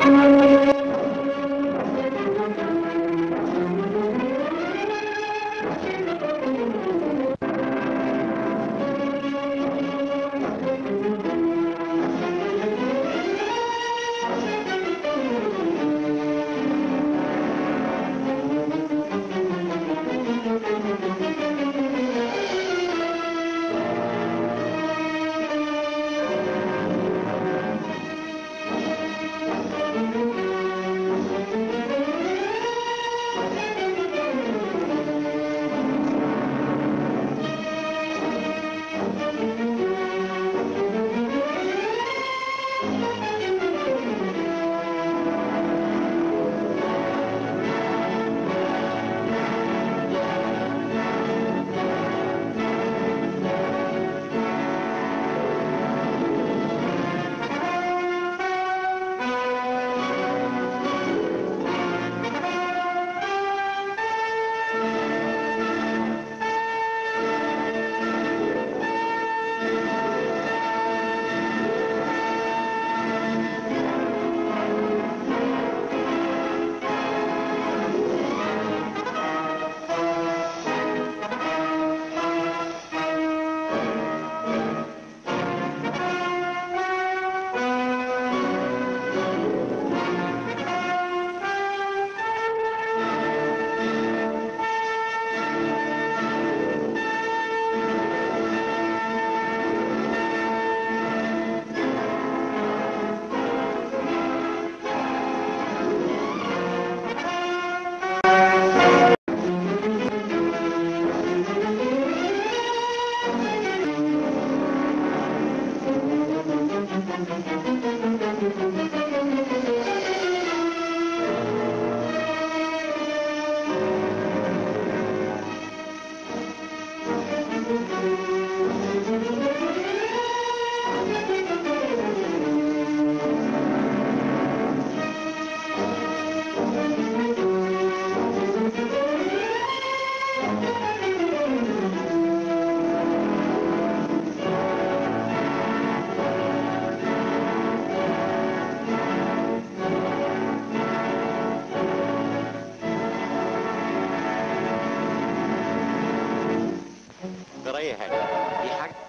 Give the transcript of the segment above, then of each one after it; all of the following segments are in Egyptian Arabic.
جرايه يا هاني في حاجه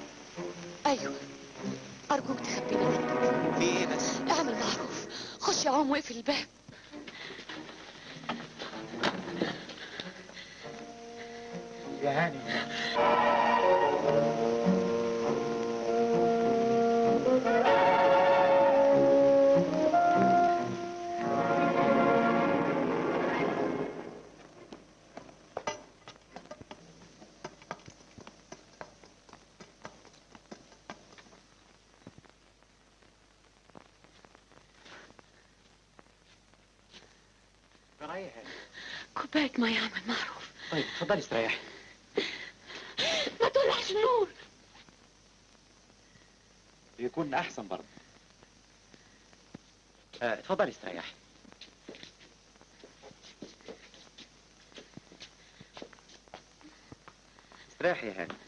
ايوه ارجوك تخبيني منك في ايه بس اعمل معروف خش يا عم واقفل الباب يا هاني جرايه يا هاني كوبايه ميه اعمل معروف طيب اتفضلي استريحي ما تولعش النور يكون احسن برضه آه، اتفضلي استريحي استريحي يا هاني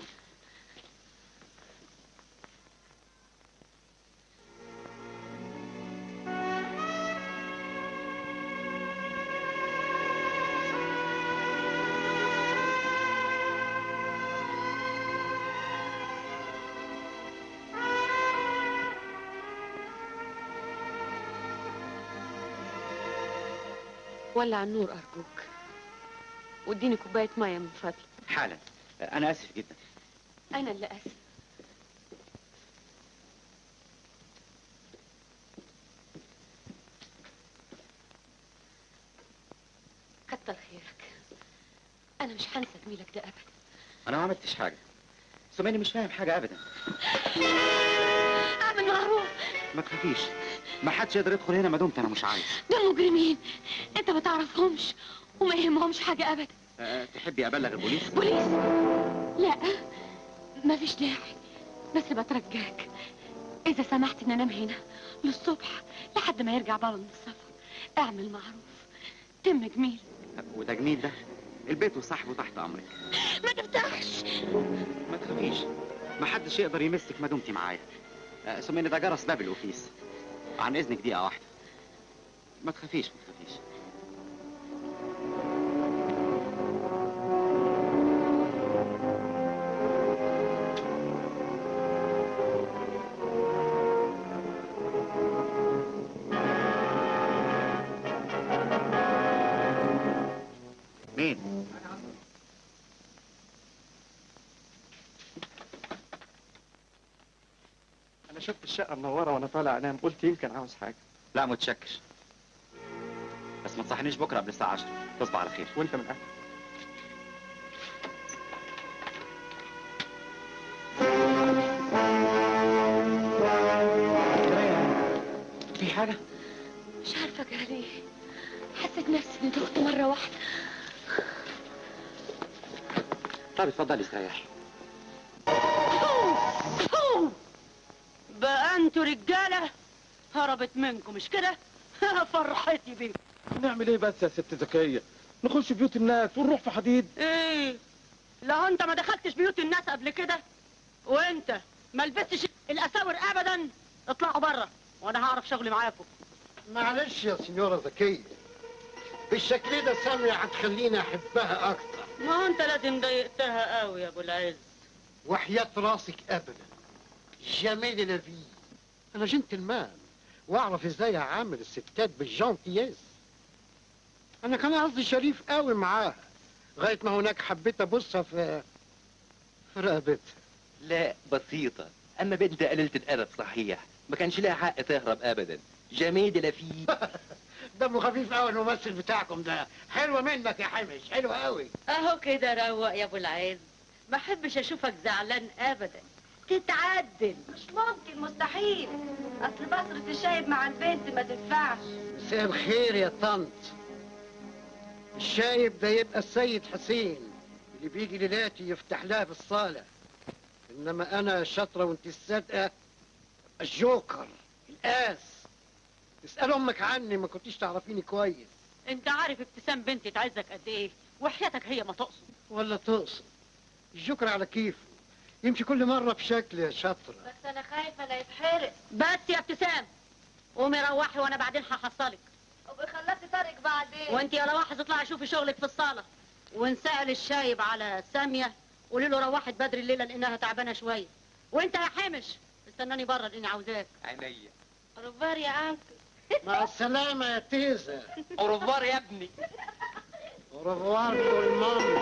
ولع النور ارجوك واديني كوبايه ميه من فضلك حالا آه، انا اسف جدا انا اللي اسف كتر خيرك انا مش هنسى جميلك ده ابدا انا ما عملتش حاجه سماني مش فاهم حاجه ابدا اعمل معروف ما تخافيش ما حدش يقدر يدخل هنا ما دمت انا مش عايز دول مجرمين انت ما تعرفهمش وما يهمهمش حاجه ابدا أه تحبي ابلغ البوليس بوليس لا ما فيش داعي بس بترجاك اذا سمحت ان انام هنا للصبح لحد ما يرجع بابا من السفر اعمل معروف تم جميل وده جميل ده البيت وصاحبه تحت امرك ما تفتحش ما تخافيش ما حدش يقدر يمسك ما دمتي معايا أه سماني ده جرس باب الاوفيس عن اذنك دقيقه واحده ما تخافيش ما تخافيش مين؟ انا شفت الشقه منوره وانا طالع انام قلت يمكن عاوز حاجه لا متشكر بس ما تصحنيش بكره قبل الساعة 10 تصبح على خير وانت من اهلك في حاجة؟ مش عارفة جرى ليه حسيت نفسي اني دخت مرة واحدة طب اتفضلي استريحي بقى انتوا رجاله هربت منكم مش كده فرحتي بيكم نعمل ايه بس يا ست زكية نخش بيوت الناس ونروح في حديد ايه لا انت ما دخلتش بيوت الناس قبل كده وانت ما لبستش الاساور ابدا اطلعوا بره وانا هعرف شغلي معاكم معلش يا سنيورة ذكية بالشكل ده سامية هتخليني أحبها أكتر ما انت لازم ضايقتها قوي يا ابو العز وحياة راسك أبدا جميل لفي أنا جنتلمان وأعرف إزاي أعامل الستات بالجانتياز أنا كان قصدي شريف قوي معاها لغاية ما هناك حبيت أبصها في في رقبتها لا بسيطة أما بنت قليلة الأدب صحيح ما كانش لها حق تهرب أبدا جميل لفيف دمه خفيف قوي الممثل بتاعكم ده حلوة منك يا حمش حلوة قوي اهو كده روق يا ابو العز ما احبش اشوفك زعلان ابدا تتعدل مش ممكن مستحيل اصل بصرة الشايب مع البنت ما تنفعش مساء الخير يا طنط الشايب ده يبقى السيد حسين اللي بيجي ليلاتي يفتح لها في الصالة انما انا شاطرة وانت الصادقة الجوكر القاس اسأل امك عني ما كنتيش تعرفيني كويس انت عارف ابتسام بنتي تعزك قد ايه وحياتك هي ما تقصد ولا تقصد الجوكر على كيفه يمشي كل مرة بشكل يا شاطرة بس انا خايفة لا يتحرق بس يا ابتسام قومي روحي وانا بعدين هحصلك وبخلصي طارق بعدين وانت يا رواح اطلعي شوفي شغلك في الصاله وان سال الشايب على ساميه قولي له روحت بدري الليله لانها تعبانه شويه وانت يا حمش استناني بره لاني عاوزاك عينيا ربار يا انكل مع السلامة يا تيزة أوروفوار يا ابني ورفوار كل ماما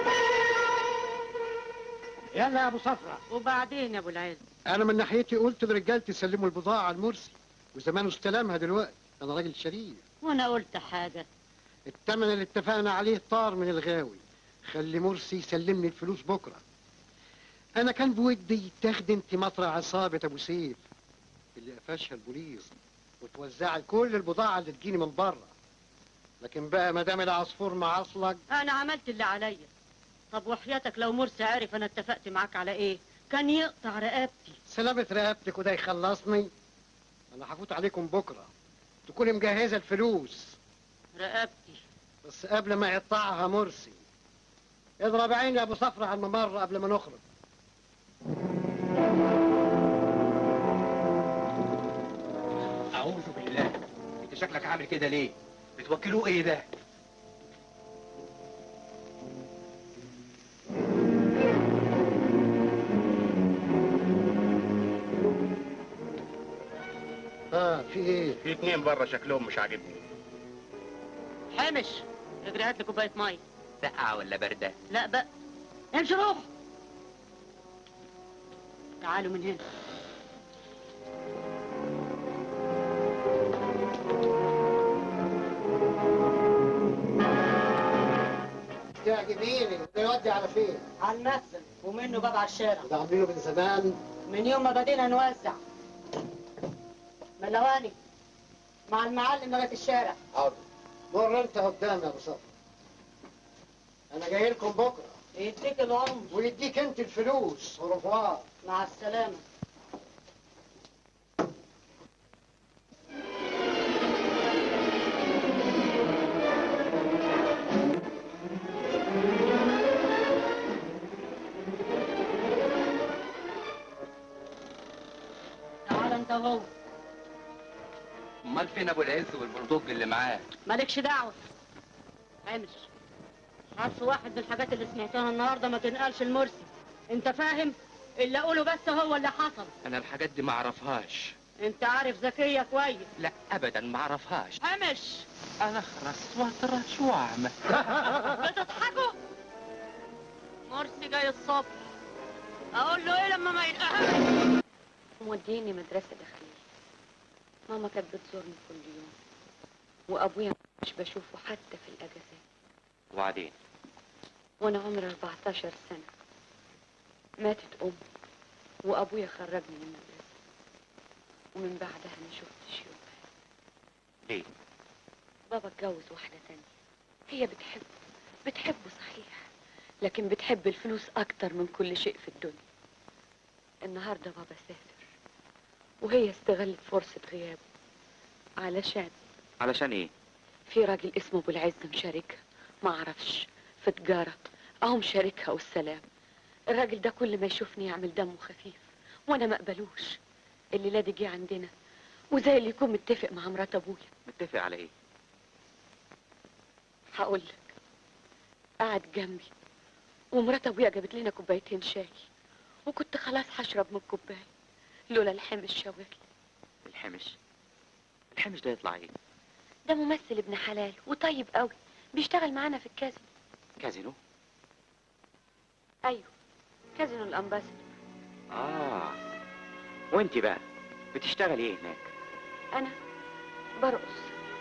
يلا يا ابو صفرة وبعدين يا ابو العز انا من ناحيتي قلت لرجالتي سلموا البضاعة على المرسي وزمانه استلمها دلوقتي انا راجل شريف وانا قلت حاجه التمن اللي اتفقنا عليه طار من الغاوي خلي مرسي يسلمني الفلوس بكرة انا كان بودي تاخدي انت مطرح عصابة ابو سيف اللي قفشها البوليس وتوزعي كل البضاعة اللي تجيني من بره لكن بقى ما دام العصفور معصلك انا عملت اللي عليا طب وحياتك لو مرسي عارف انا اتفقت معاك على ايه كان يقطع رقبتي سلامة رقبتك وده يخلصني انا هفوت عليكم بكرة تكوني مجهزة الفلوس رقبتي بس قبل ما يقطعها مرسي اضرب عيني يا ابو صفرة على الممر قبل ما نخرج أعوذ بالله أنت شكلك عامل كده ليه؟ بتوكلوه إيه ده؟ اه في ايه في اتنين بره شكلهم مش عاجبني حمش اجري هات لي كوبايه ميه ساقعة ولا باردة؟ لا بقى امشي روح تعالوا من هنا تعجبيني ده يودي على فين على المخزن ومنه باب على الشارع ده عاملينه من زمان من يوم ما بدينا نوزع ملواني مع المعلم لغايه الشارع حاضر مر انت قدام يا ابو صفرة انا جاي لكم بكره يديك العمر ويديك انت الفلوس ورفوار مع السلامه تعال انت هو أمال فين ابو العز والبندق اللي معاه مالكش دعوة عمش حرف واحد من الحاجات اللي سمعتها النهارده ما تنقلش المرسي انت فاهم اللي اقوله بس هو اللي حصل انا الحاجات دي ما اعرفهاش انت عارف ذكية كويس لا ابدا ما اعرفهاش عمش انا خرس واطرش واعمى بتضحكوا مرسي جاي الصبح اقول له ايه لما ما يلقاهاش موديني مدرسة داخلية ماما كانت بتزورني كل يوم وأبويا مش بشوفه حتى في الأجازات وبعدين وأنا عمري 14 سنة ماتت أمي وأبويا خرجني من المدرسة ومن بعدها ما شفتش يوم ليه؟ بابا اتجوز واحدة تانية هي بتحبه بتحبه صحيح لكن بتحب الفلوس أكتر من كل شيء في الدنيا النهاردة بابا سافر وهي استغلت فرصة غيابه علشان علشان ايه؟ في راجل اسمه ابو العز مشاركها ما اعرفش في تجارة اهو مشاركها والسلام الراجل ده كل ما يشوفني يعمل دمه خفيف وانا ما اقبلوش الليله دي جه عندنا وزي اللي يكون متفق مع مرات ابويا متفق على ايه؟ هقول لك قعد جنبي ومرات ابويا جابت لنا كوبايتين شاي وكنت خلاص هشرب من الكوبايه لولا الحمش شاورلي الحمش الحمش ده يطلع ايه؟ ده ممثل ابن حلال وطيب قوي بيشتغل معانا في الكازينو كازينو؟ ايوه كازينو الامباسادور اه وانت بقى بتشتغلي ايه هناك؟ انا برقص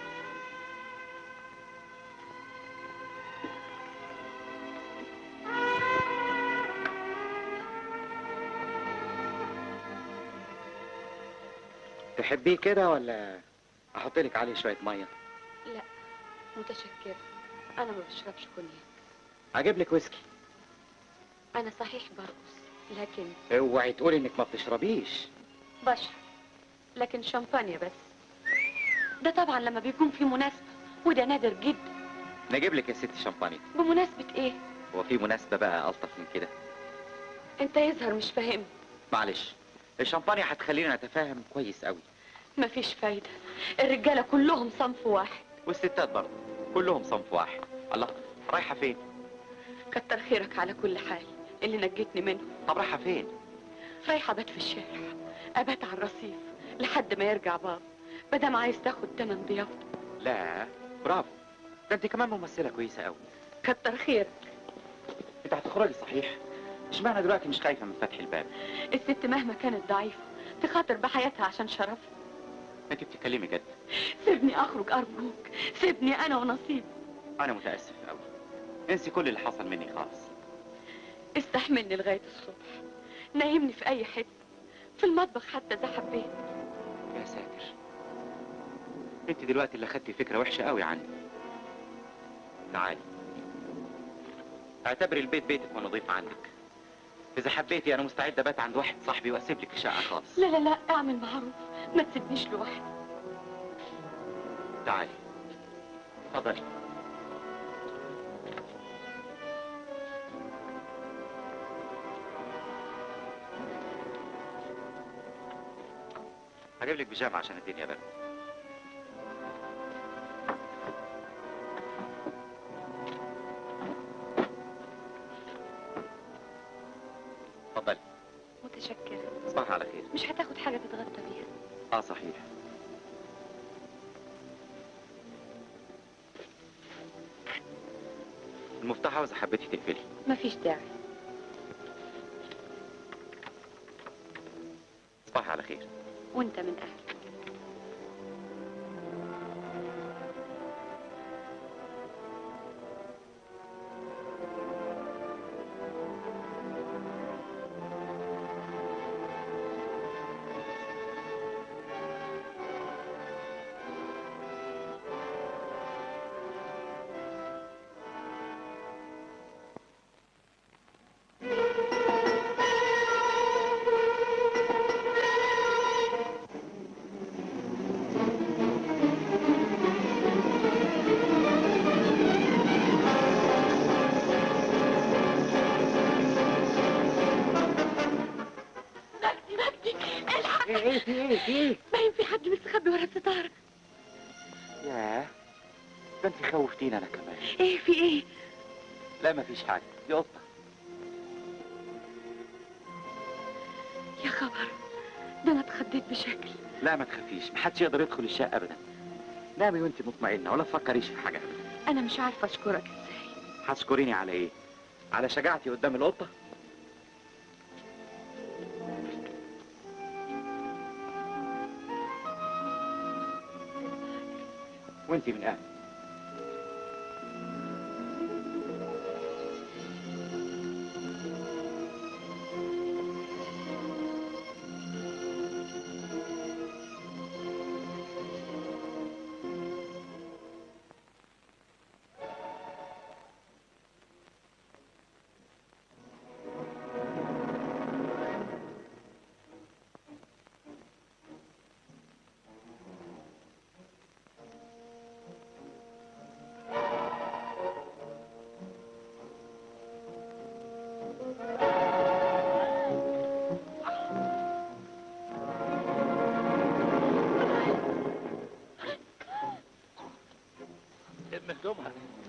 تحبيه كده ولا احط لك عليه شويه ميه؟ لا متشكرة انا ما بشربش كونياك اجيب لك ويسكي انا صحيح برقص لكن اوعي تقولي انك ما بتشربيش بشرب لكن شامبانيا بس ده طبعا لما بيكون في مناسبة وده نادر جدا نجيب لك يا ستي شامبانيا بمناسبة ايه هو في مناسبه بقى الطف من كده انت يظهر مش فاهم معلش الشامبانيا هتخلينا نتفاهم كويس قوي مفيش فايدة الرجالة كلهم صنف واحد والستات برضه كلهم صنف واحد الله رايحه فين كتر خيرك على كل حال اللي نجيتني منه طب رايحه فين رايحة ابات في الشارع ابات على الرصيف لحد ما يرجع بابا مادام عايز تاخد تمن ضيافته لا برافو ده انت كمان ممثله كويسه قوي كتر خيرك انت هتخرجي صحيح اشمعنى دلوقتي مش خايفه من فتح الباب الست مهما كانت ضعيفة تخاطر بحياتها عشان شرفها انت بتتكلمي جد سيبني اخرج ارجوك سيبني انا ونصيبي انا متاسف قوي انسي كل اللي حصل مني خالص استحملني لغاية الصبح نايمني في اي حتة في المطبخ حتى اذا حبيت يا ساتر انت دلوقتي اللي خدتي فكره وحشه قوي عني تعالي اعتبري البيت بيتك ونضيف عندك اذا حبيتي انا مستعد ابات عند واحد صاحبي واسيب لك الشقه خالص لا لا لا اعمل معروف ما تسيبنيش لوحدي تعالي اتفضلي هجيب لك بيجامه عشان الدنيا برد اتفضلي متشكرة تصبحي على خير مش هتاخد حاجة تتغطى بيها اه صحيح المفتاح عاوز حبيتي تقفلي مفيش داعي تصبحي على خير وانت من اهلك ده انت خوفتيني انا كمان ايه في ايه لا مفيش حاجه دي قطه يا خبر ده انا اتخضيت بشكل لا ما تخافيش محدش يقدر يدخل الشقه ابدا نامي وانت مطمئنه ولا تفكريش في حاجه ابدا انا مش عارفه اشكرك ازاي هتشكريني على ايه على شجاعتي قدام القطه وانت من اهل لم هدومها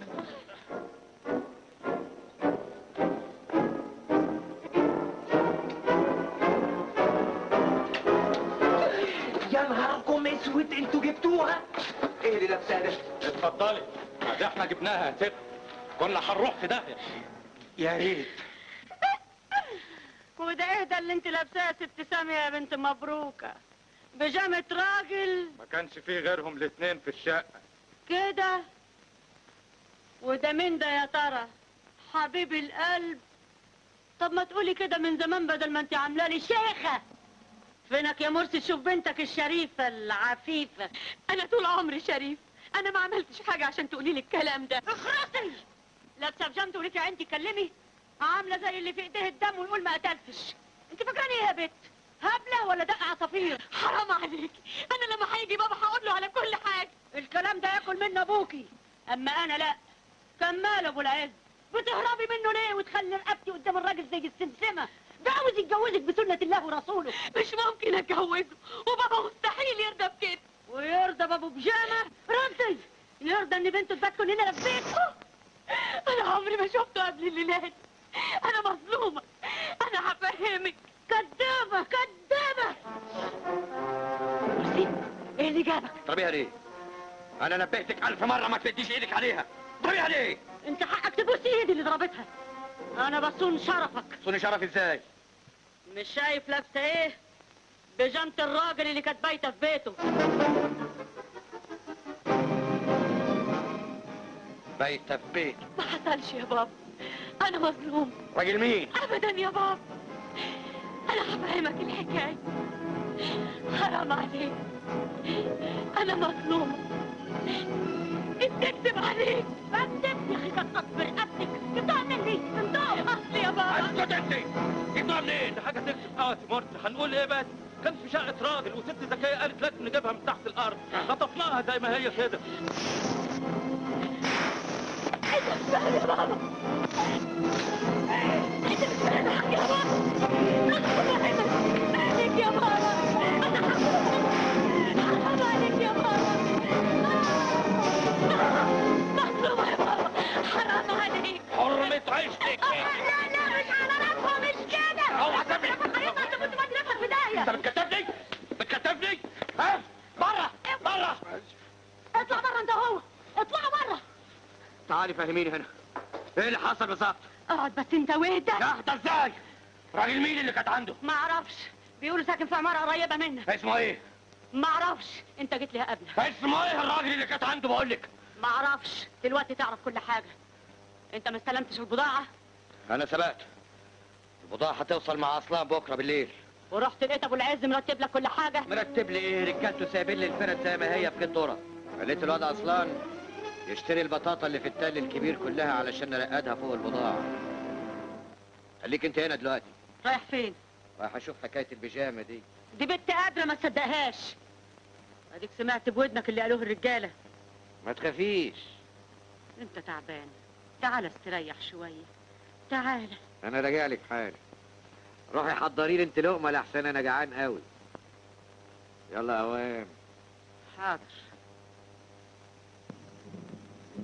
يا نهاركم اسود انتوا جبتوها ايه اللي لابسها ده اتفضلي ده احنا جبناها يا ست كنا هنروح في داهيه يا ريت وده ايه ده اللي انت لابساه يا ست سامية يا بنت مبروكة بيجامة راجل ما كانش فيه غيرهم الاثنين في الشقه كده وده مين ده يا ترى حبيب القلب طب ما تقولي كده من زمان بدل ما انت عامله لي شيخه فينك يا مرسي تشوف بنتك الشريفه العفيفه انا طول عمري شريف انا ما عملتش حاجه عشان تقولي لي الكلام ده اخرسي لابسه بجامته وليكي عين تكلمي عامله زي اللي في ايديه الدم ويقول ما قتلتش انت فاكراني ايه يا بت هبله ولا دق عصافير حرام عليك انا لما هيجي بابا هقول له على كل حاجه الكلام ده ياكل منه ابوكي اما انا لا كان مال ابو العز بتهربي منه ليه وتخلي رقبتي قدام الراجل زي السمسمه ده عاوز يتجوزك بسنه الله ورسوله مش ممكن اتجوزه وبابا مستحيل يرضى بكده ويرضى بابو بيجامه ردي يرضى ان بنته تسكن هنا في بيته انا عمري ما شفته قبل الليله دي انا مظلومه انا هفهمك كدابه كدابه مرسي ايه اللي جابك اضربيها ليه انا نبهتك الف مره ما تمديش ايدك عليها اضربيها ليه انت حقك تبوس ايدي اللي ضربتها انا بصون شرفك صوني شرف ازاي مش شايف لابسه ايه بيجامه الراجل اللي كانت بايته في بيته بايته في بيت ما حصلش يا بابا انا مظلوم راجل مين ابدا يا بابا انا هفهمك الحكايه حرام عليك انا مظلومه بتكذب عليك بكتب يا اخي كتقط برقبتك بتعمل لي انضاف اصل يا بابا اسكت انت جبتوها منين دي حاجه تكتب قوي يا مرسي هنقول ايه بس كان في شقه راجل وست ذكيه قالت لازم نجيبها من تحت الارض خطفناها زي ما هي كده انت مش فاهم يا بابا انت مش فاهم حاجه يا بابا انا هفهمك عليك يا بابا انا هفهمك حرام عليك يا بابا مظلومه يا بابا حرام عليك حرمة عيشتك لا لا مش على راسها مش كده اوعى تبني حضرتك انت كنت مدرسه البدايه انت بتكتبني بتكتبني ها بره بره اطلع بره انت هو اطلعوا بره تعالي فهميني هنا ايه اللي حصل بالظبط اقعد بس انت واهدى اهدى ازاي راجل مين اللي كانت عنده ما اعرفش بيقولوا ساكن في عماره قريبه منك اسمه ايه ما اعرفش انت جيت لي قبل اسمه ايه الراجل اللي كانت عنده بقول لك ما اعرفش دلوقتي تعرف كل حاجه انت ما استلمتش البضاعه انا سبقت البضاعة هتوصل مع اصلان بكره بالليل ورحت لقيت ابو العز مرتب لك كل حاجه مرتب لي ايه رجالته سايبين لي الفرد زي ما هي في كدورة خليت الواد اصلان يشتري البطاطا اللي في التل الكبير كلها علشان نرقدها فوق البضاعة خليك انت هنا دلوقتي رايح فين رايح اشوف حكاية البيجامة دي دي بنت قادره ما تصدقهاش اديك سمعت بودنك اللي قالوه الرجاله ما تخافيش انت تعبان تعال استريح شويه تعال انا راجع لك حالي روحي حضري لي انت لقمة لحسن انا جعان قوي يلا اوام حاضر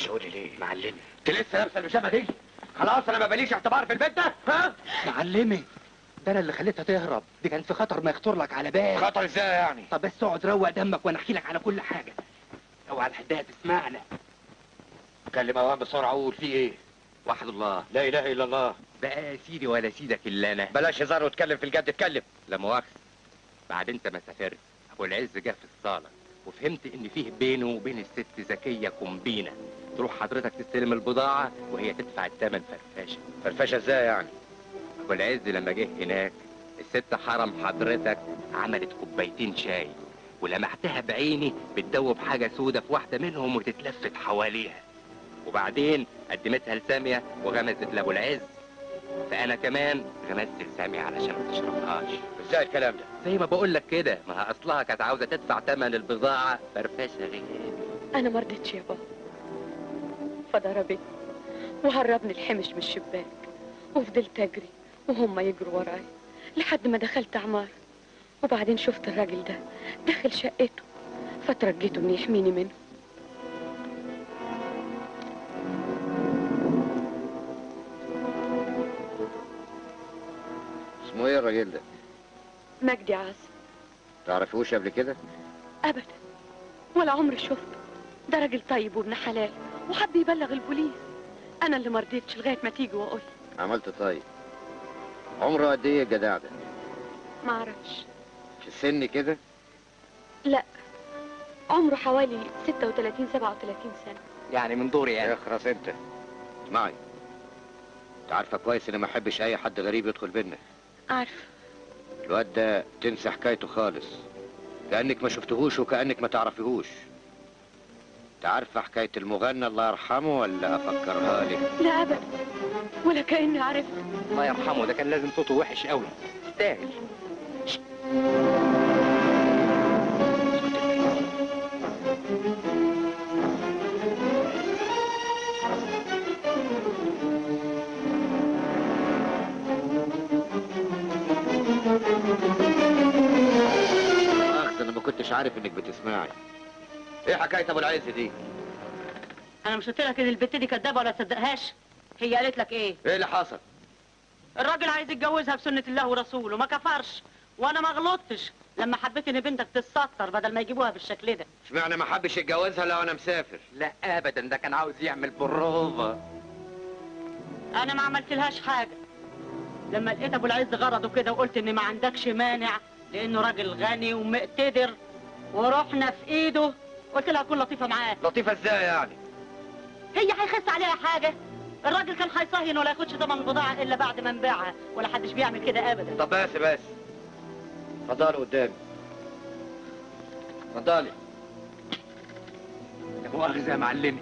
قولي ليه معلمي انت لسه لابسه البيجامه دي خلاص انا ما باليش اعتبار في البيت ده ها معلمي ده انا اللي خليتها تهرب دي كان في خطر ما يخطر لك على بال خطر ازاي يعني طب بس اقعد روق دمك وانا احكي لك على كل حاجه اوعى الحدايه تسمعنا كلم اوام بسرعه وقول في ايه وحد الله لا اله الا الله بقى يا سيدي ولا سيدك الا انا بلاش هزار واتكلم في الجد اتكلم لا مؤاخذة بعد انت ما سافرت ابو العز جه في الصالة وفهمت ان فيه بينه وبين الست زكية كومبينة تروح حضرتك تستلم البضاعة وهي تدفع الثمن فرفاشة فرفشه ازاي يعني ابو العز لما جه هناك الست حرم حضرتك عملت كوبايتين شاي ولمحتها بعيني بتدوب حاجة سودة في واحدة منهم وتتلفت حواليها وبعدين قدمتها لسامية وغمزت لابو العز فأنا كمان غمزت لسامية علشان ما تشربهاش ازاي الكلام ده زي ما بقول لك كده ما هي اصلها كانت عاوزه تدفع ثمن البضاعه فرفشه غير انا ما رضيتش يا بابا فضربتني وهربني الحمش من الشباك وفضلت اجري وهم يجروا ورايا لحد ما دخلت عمارة وبعدين شفت الراجل ده داخل شقته فترجيته انه يحميني منه اسمه ايه الراجل ده مجدي عاصم تعرفوش قبل كده ابدا ولا عمري شفته ده راجل طيب وابن حلال وحب يبلغ البوليس انا اللي مرضيتش لغايه ما تيجي واقول عملت طيب عمره قد ايه الجدع ده ما اعرفش في السن كده لا عمره حوالي 36 37 سنه يعني من دوري يعني اخرس انت اسمعي انت عارفه كويس اني ما احبش اي حد غريب يدخل بينا عارفه الواد ده تنسى حكايته خالص كانك ما شفتهوش وكانك ما تعرفيهوش انت عارفه حكايه المغنى الله يرحمه ولا افكرها لك لا ابدا ولا كاني عرفت الله يرحمه ده كان لازم صوته وحش قوي يستاهل اخذ انا ما كنتش عارف انك بتسمعي ايه حكايه ابو العز دي انا مش قلت لك ان البت دي كدابه ولا تصدقهاش هي قالت لك ايه ايه اللي حصل الراجل عايز يتجوزها بسنه الله ورسوله ما كفرش وانا ما غلطتش لما حبيت ان بنتك تتستر بدل ما يجيبوها بالشكل ده اشمعنى ما حبش يتجوزها لو انا مسافر لا ابدا ده كان عاوز يعمل بروفا انا ما عملتلهاش حاجه لما لقيت ابو العز غرضه كده وقلت ان ما عندكش مانع لانه راجل غني ومقتدر ورحنا في ايده قلت لها كن لطيفه معاه لطيفه ازاي يعني هي هيخس عليها حاجه الراجل كان هيصهين ولا ياخدش ثمن البضاعه الا بعد ما نبيعها ولا حدش بيعمل كده ابدا طب بس بس اتفضلي قدامي اتفضلي لا مؤاخذه يا معلمي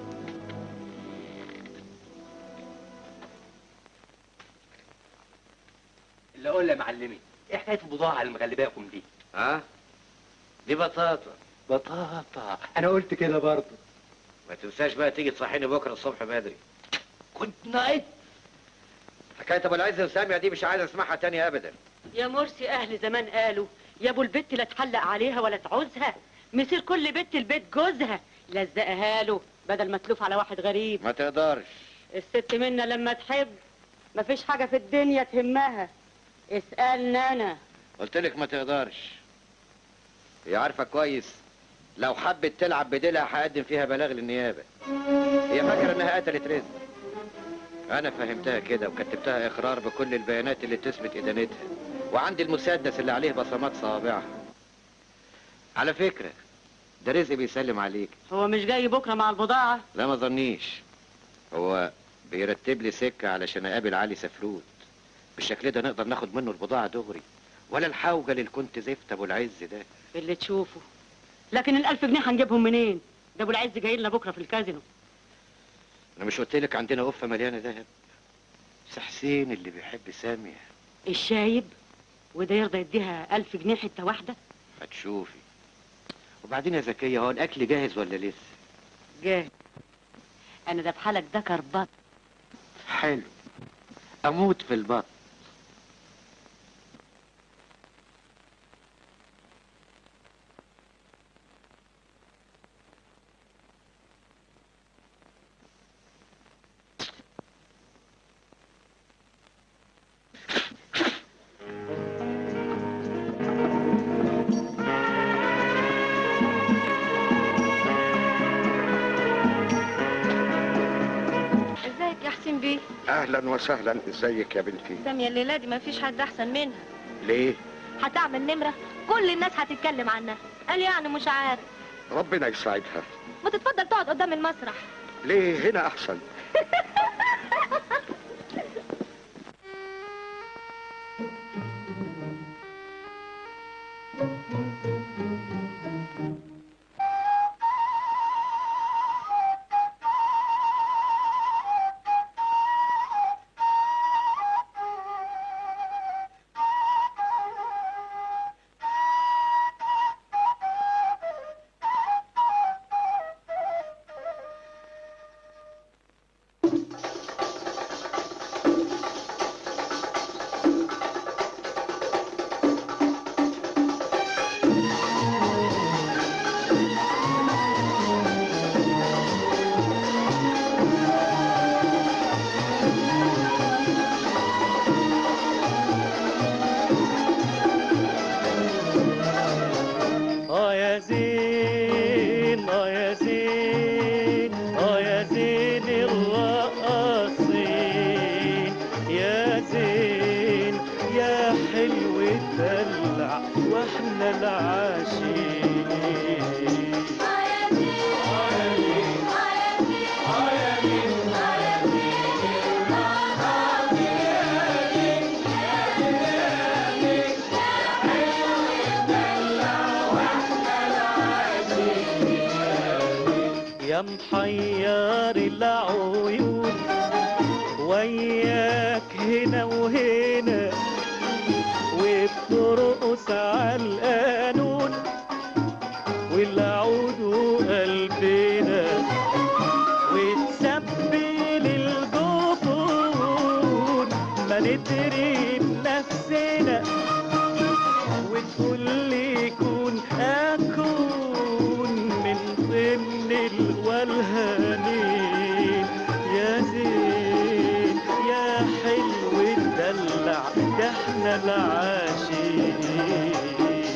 اللي اقول يا معلمي ايه حكايه البضاعه اللي مغلباكم دي ها دي بطاطا بطاطا انا قلت كده برضه ما تنساش بقى تيجي تصحيني بكره الصبح بدري كنت نايت حكايه ابو العز وساميه دي مش عايز اسمعها تاني ابدا يا مرسي اهل زمان قالوا يا ابو البت لا تحلق عليها ولا تعوزها مسير كل بنت البيت جوزها لزقها له بدل ما تلوف على واحد غريب ما تقدرش الست منا لما تحب مفيش حاجه في الدنيا تهمها اسالني انا قلت لك ما تقدرش هي عارفه كويس لو حبت تلعب بديلها هقدم فيها بلاغ للنيابه هي فاكره انها قتلت رزق انا فهمتها كده وكتبتها اقرار بكل البيانات اللي تثبت ادانتها وعندي المسدس اللي عليه بصمات صوابعها على فكره ده رزق بيسلم عليك هو مش جاي بكره مع البضاعه لا ما ظنيش هو بيرتب لي سكه علشان اقابل علي سفروت بالشكل ده نقدر ناخد منه البضاعه دغري ولا الحوجه اللي كنت زفت ابو العز ده اللي تشوفه لكن الألف جنيه هنجيبهم منين ده ابو العز جاي لنا بكره في الكازينو انا مش قلت لك عندنا قفه مليانه ذهب بس حسين اللي بيحب ساميه الشايب وده يرضى يديها ألف جنيه حته واحده هتشوفي وبعدين يا زكيه هو الاكل جاهز ولا لسه جاي انا ده بحالك ده كربات حلو اموت في البط اهلا وسهلا ازيك يا بنتي سامية الليلة دي مفيش حد أحسن منها ليه هتعمل نمرة كل الناس هتتكلم عنها قال يعني مش عارف ربنا يساعدها ما تتفضل تقعد قدام المسرح ليه هنا احسن اه يا زين اه يا زين اه يا زين الرقاصين يا زين يا حلو الدلع واحنا العاشقين يا محير العيون وياك هنا وهنا وبترقص على القانون والعود قلبنا وتسبل الجفون ما ندري بنفسنا وتقول لي كون اكون من ضمن الولهانين يا زين يا حلو الدلع ده احنا العاشقين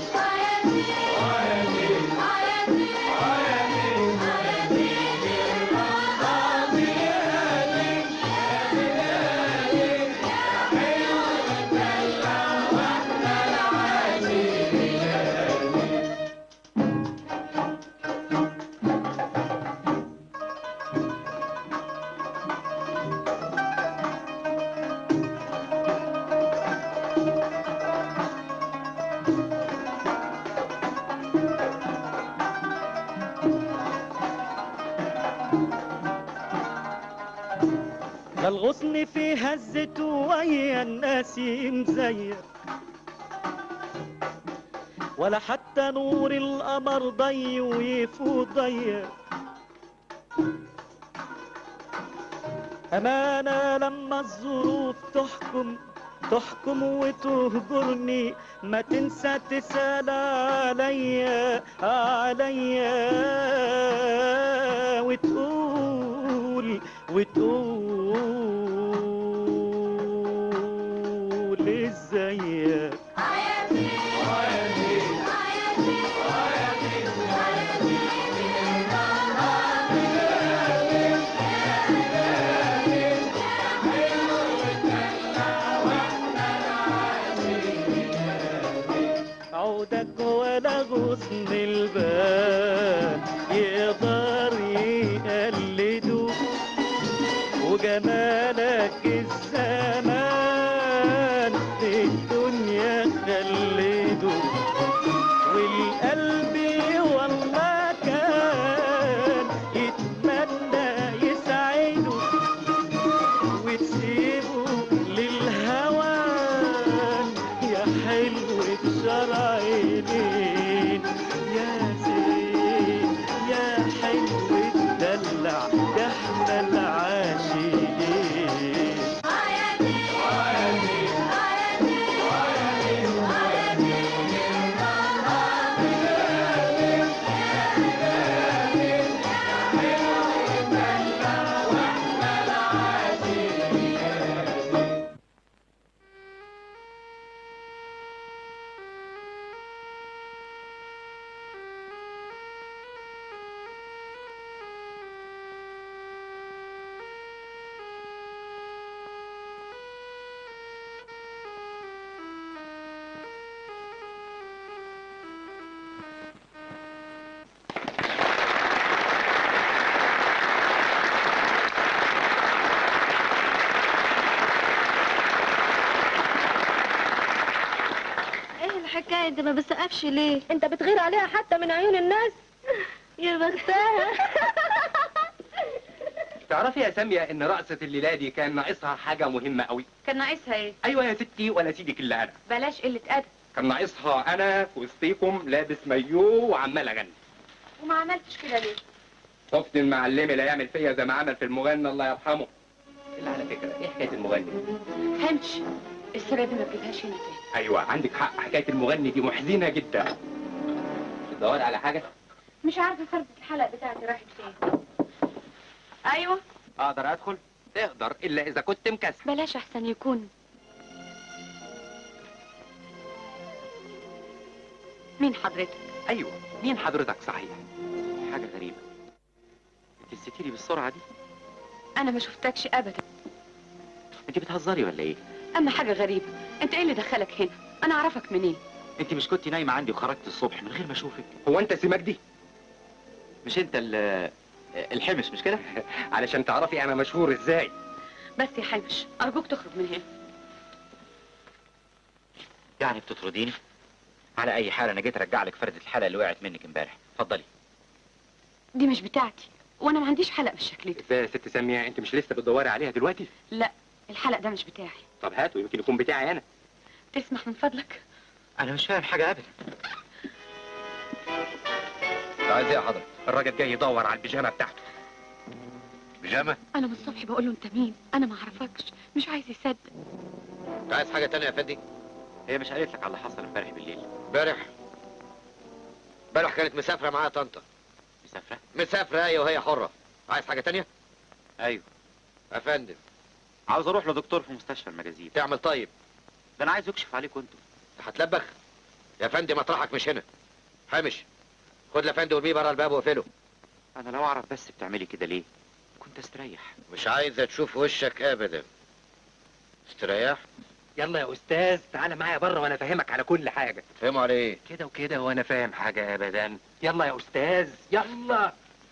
ده الغصن في هزته ويا الناس مزير ولا حتى نور القمر ضي ويفوت ضيق أمانة لما الظروف تحكم تحكم وتهجرني ما تنسى تسأل عليا عليا وتقول وتقول ازيك عودك ولا غصن البال يقدر يقلدوك وجمالك الزمان في الدنيا انت ما بتسقفش ليه انت بتغير عليها حتى من عيون الناس يا بختها تعرفي يا سامية ان رقصة الليلة دي كان ناقصها حاجة مهمة قوي كان ناقصها ايه ايوه يا ستي ولا سيدك الا انا بلاش قله ادب كان ناقصها انا في وسطيكم لابس مايو وعمال اغني وما عملتش كده ليه شفت المعلم اللي هيعمل فيا زي ما عمل في المغنى الله يرحمه الا على فكرة ايه حكاية المغني فهمتش السيره دي ما تجيبهاش هنا تاني ايوه عندك حق حكاية المغني دي محزنة جدا تدوري على حاجة مش عارفه فردة الحلق بتاعتي راحت فين ايوه اقدر ادخل تقدر الا اذا كنت مكسر بلاش احسن يكون مين حضرتك ايوه مين حضرتك صحيح حاجة غريبة انت نسيتيلي بالسرعة دي انا ما شفتكش ابدا انت بتهزري ولا ايه اما حاجه غريبه انت ايه اللي دخلك هنا انا اعرفك منين انت مش كنت نايمه عندي وخرجت الصبح من غير ما اشوفك هو انت سماك دي مش انت ال- الحمش مش كده علشان تعرفي انا مشهور ازاي بس يا حبش ارجوك تخرج من هنا يعني بتطرديني على اي حال انا جيت ارجع لك فرده الحلقه اللي وقعت منك امبارح اتفضلي دي مش بتاعتي وانا ما عنديش حلق بالشكل ده ازاي يا ست سامية انت مش لسه بتدوري عليها دلوقتي لا الحلق ده مش بتاعي طب هاته يمكن يكون بتاعي انا تسمح من فضلك انا مش فاهم حاجه ابدا عايز ايه يا حضرتك الراجل جاي يدور على البيجامه بتاعته بيجامه انا من الصبح بقول له انت مين انا ما اعرفكش مش عايز يصدق انت عايز حاجه تانية يا فندي هي مش قالت لك على اللي حصل امبارح بالليل امبارح امبارح كانت مسافره معايا طنطا مسافره مسافره ايوه وهي حره عايز حاجه تانية ايوه يا فندم عاوز اروح لدكتور في مستشفى المجازيب تعمل طيب ده انا عايز يكشف عليكم انتوا هتلبخ يا فندم مطرحك مش هنا حامش خد لفندي وارميه بره الباب واقفله انا لو اعرف بس بتعملي كده ليه كنت استريح مش عايزه تشوف وشك ابدا استريح يلا يا استاذ تعالى معايا بره وانا فاهمك على كل حاجه فهموا على ايه كده وكده وانا فاهم حاجه ابدا يلا يا استاذ يلا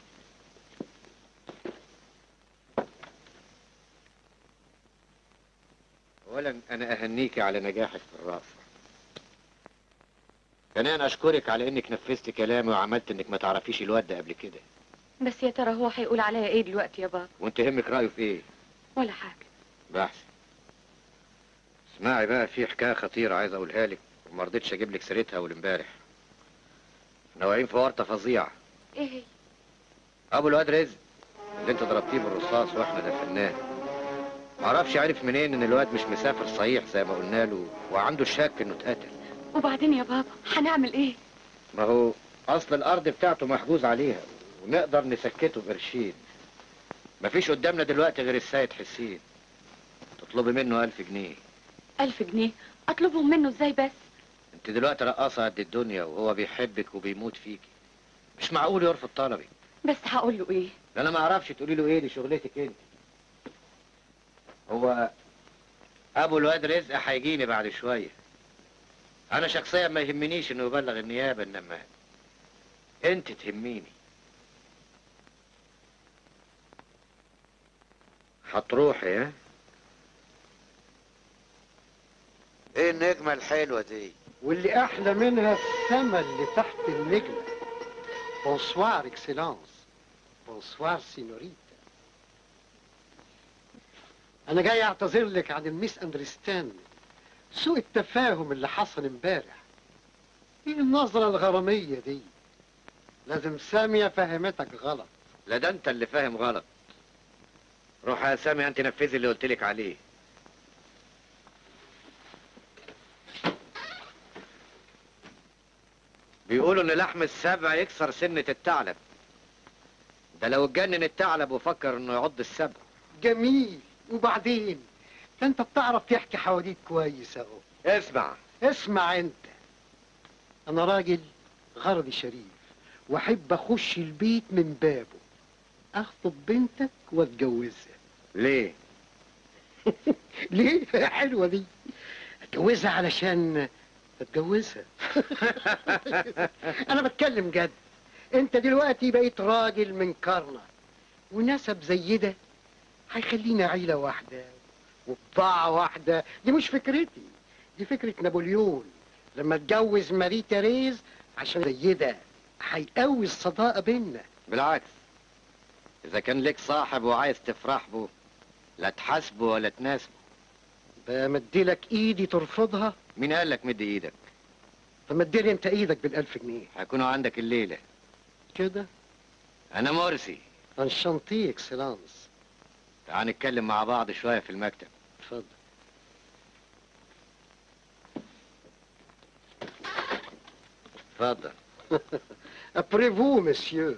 اولا انا اهنيكي على نجاحك في الرقصه ثانيا اشكرك على انك نفذت كلامي وعملت انك ما تعرفيش الواد ده قبل كده بس يا ترى هو هيقول عليا ايه دلوقتي يا بابا وانت يهمك رايه في ايه ولا حاجه بحث اسمعي بقى في حكايه خطيره عايز اقولها لك وما رضيتش اجيب لك سيرتها اول امبارح احنا واقعين في ورطه فظيعه ايه هي ابو الواد رزق اللي انت ضربتيه بالرصاص واحنا دفناه معرفش عرف منين ان الواد مش مسافر صحيح زي ما قلنا له وعنده الشك انه اتقتل وبعدين يا بابا هنعمل ايه ما هو اصل الارض بتاعته محجوز عليها ونقدر نسكته بقرشين مفيش قدامنا دلوقتي غير السيد حسين تطلبي منه ألف جنيه ألف جنيه اطلبهم منه ازاي بس انت دلوقتي رقاصة قد الدنيا وهو بيحبك وبيموت فيكي مش معقول يرفض طلبي بس هقول له ايه لا انا ما اعرفش تقولي له ايه دي شغلتك انت هو ابو الواد رزق هيجيني بعد شويه انا شخصيا ما يهمنيش انه يبلغ النيابه انما انت تهميني هتروحي ها ايه النجمه الحلوه دي واللي احلى منها السما اللي تحت النجمه بونسوار اكسلانس بونسوار سينوريتا انا جاي اعتذر لك عن الميس اندرستاند سوء التفاهم اللي حصل امبارح ايه النظرة الغرامية دي لازم سامية فهمتك غلط لا ده انت اللي فاهم غلط روح يا سامي انت نفذي اللي قلت لك عليه بيقولوا ان لحم السبع يكسر سنة الثعلب ده لو اتجنن الثعلب وفكر انه يعض السبع جميل وبعدين ده انت بتعرف تحكي حواديت كويس اهو اسمع اسمع انت انا راجل غرضي شريف واحب اخش البيت من بابه اخطب بنتك واتجوزها ليه ليه حلوه دي اتجوزها علشان اتجوزها انا بتكلم جد انت دلوقتي بقيت راجل من كرنة ونسب زي ده هيخلينا عيلة واحدة وبضاعة واحدة دي مش فكرتي دي فكرة نابليون لما اتجوز ماري تيريز عشان زي ده هيقوي الصداقه بينا بالعكس اذا كان لك صاحب وعايز تفرح به لا تحاسبه ولا تناسبه بمديلك ايدي ترفضها مين قال لك مد ايدك فمديلي انت ايدك بالالف جنيه هيكونوا عندك الليله كده انا مرسي انشانتي اكسلانس تعال نتكلم مع بعض شويه في المكتب اتفضل اتفضل ابريفو مسيو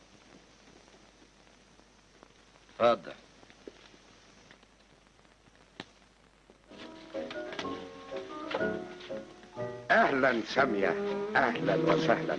اتفضل اهلا ساميه اهلا وسهلا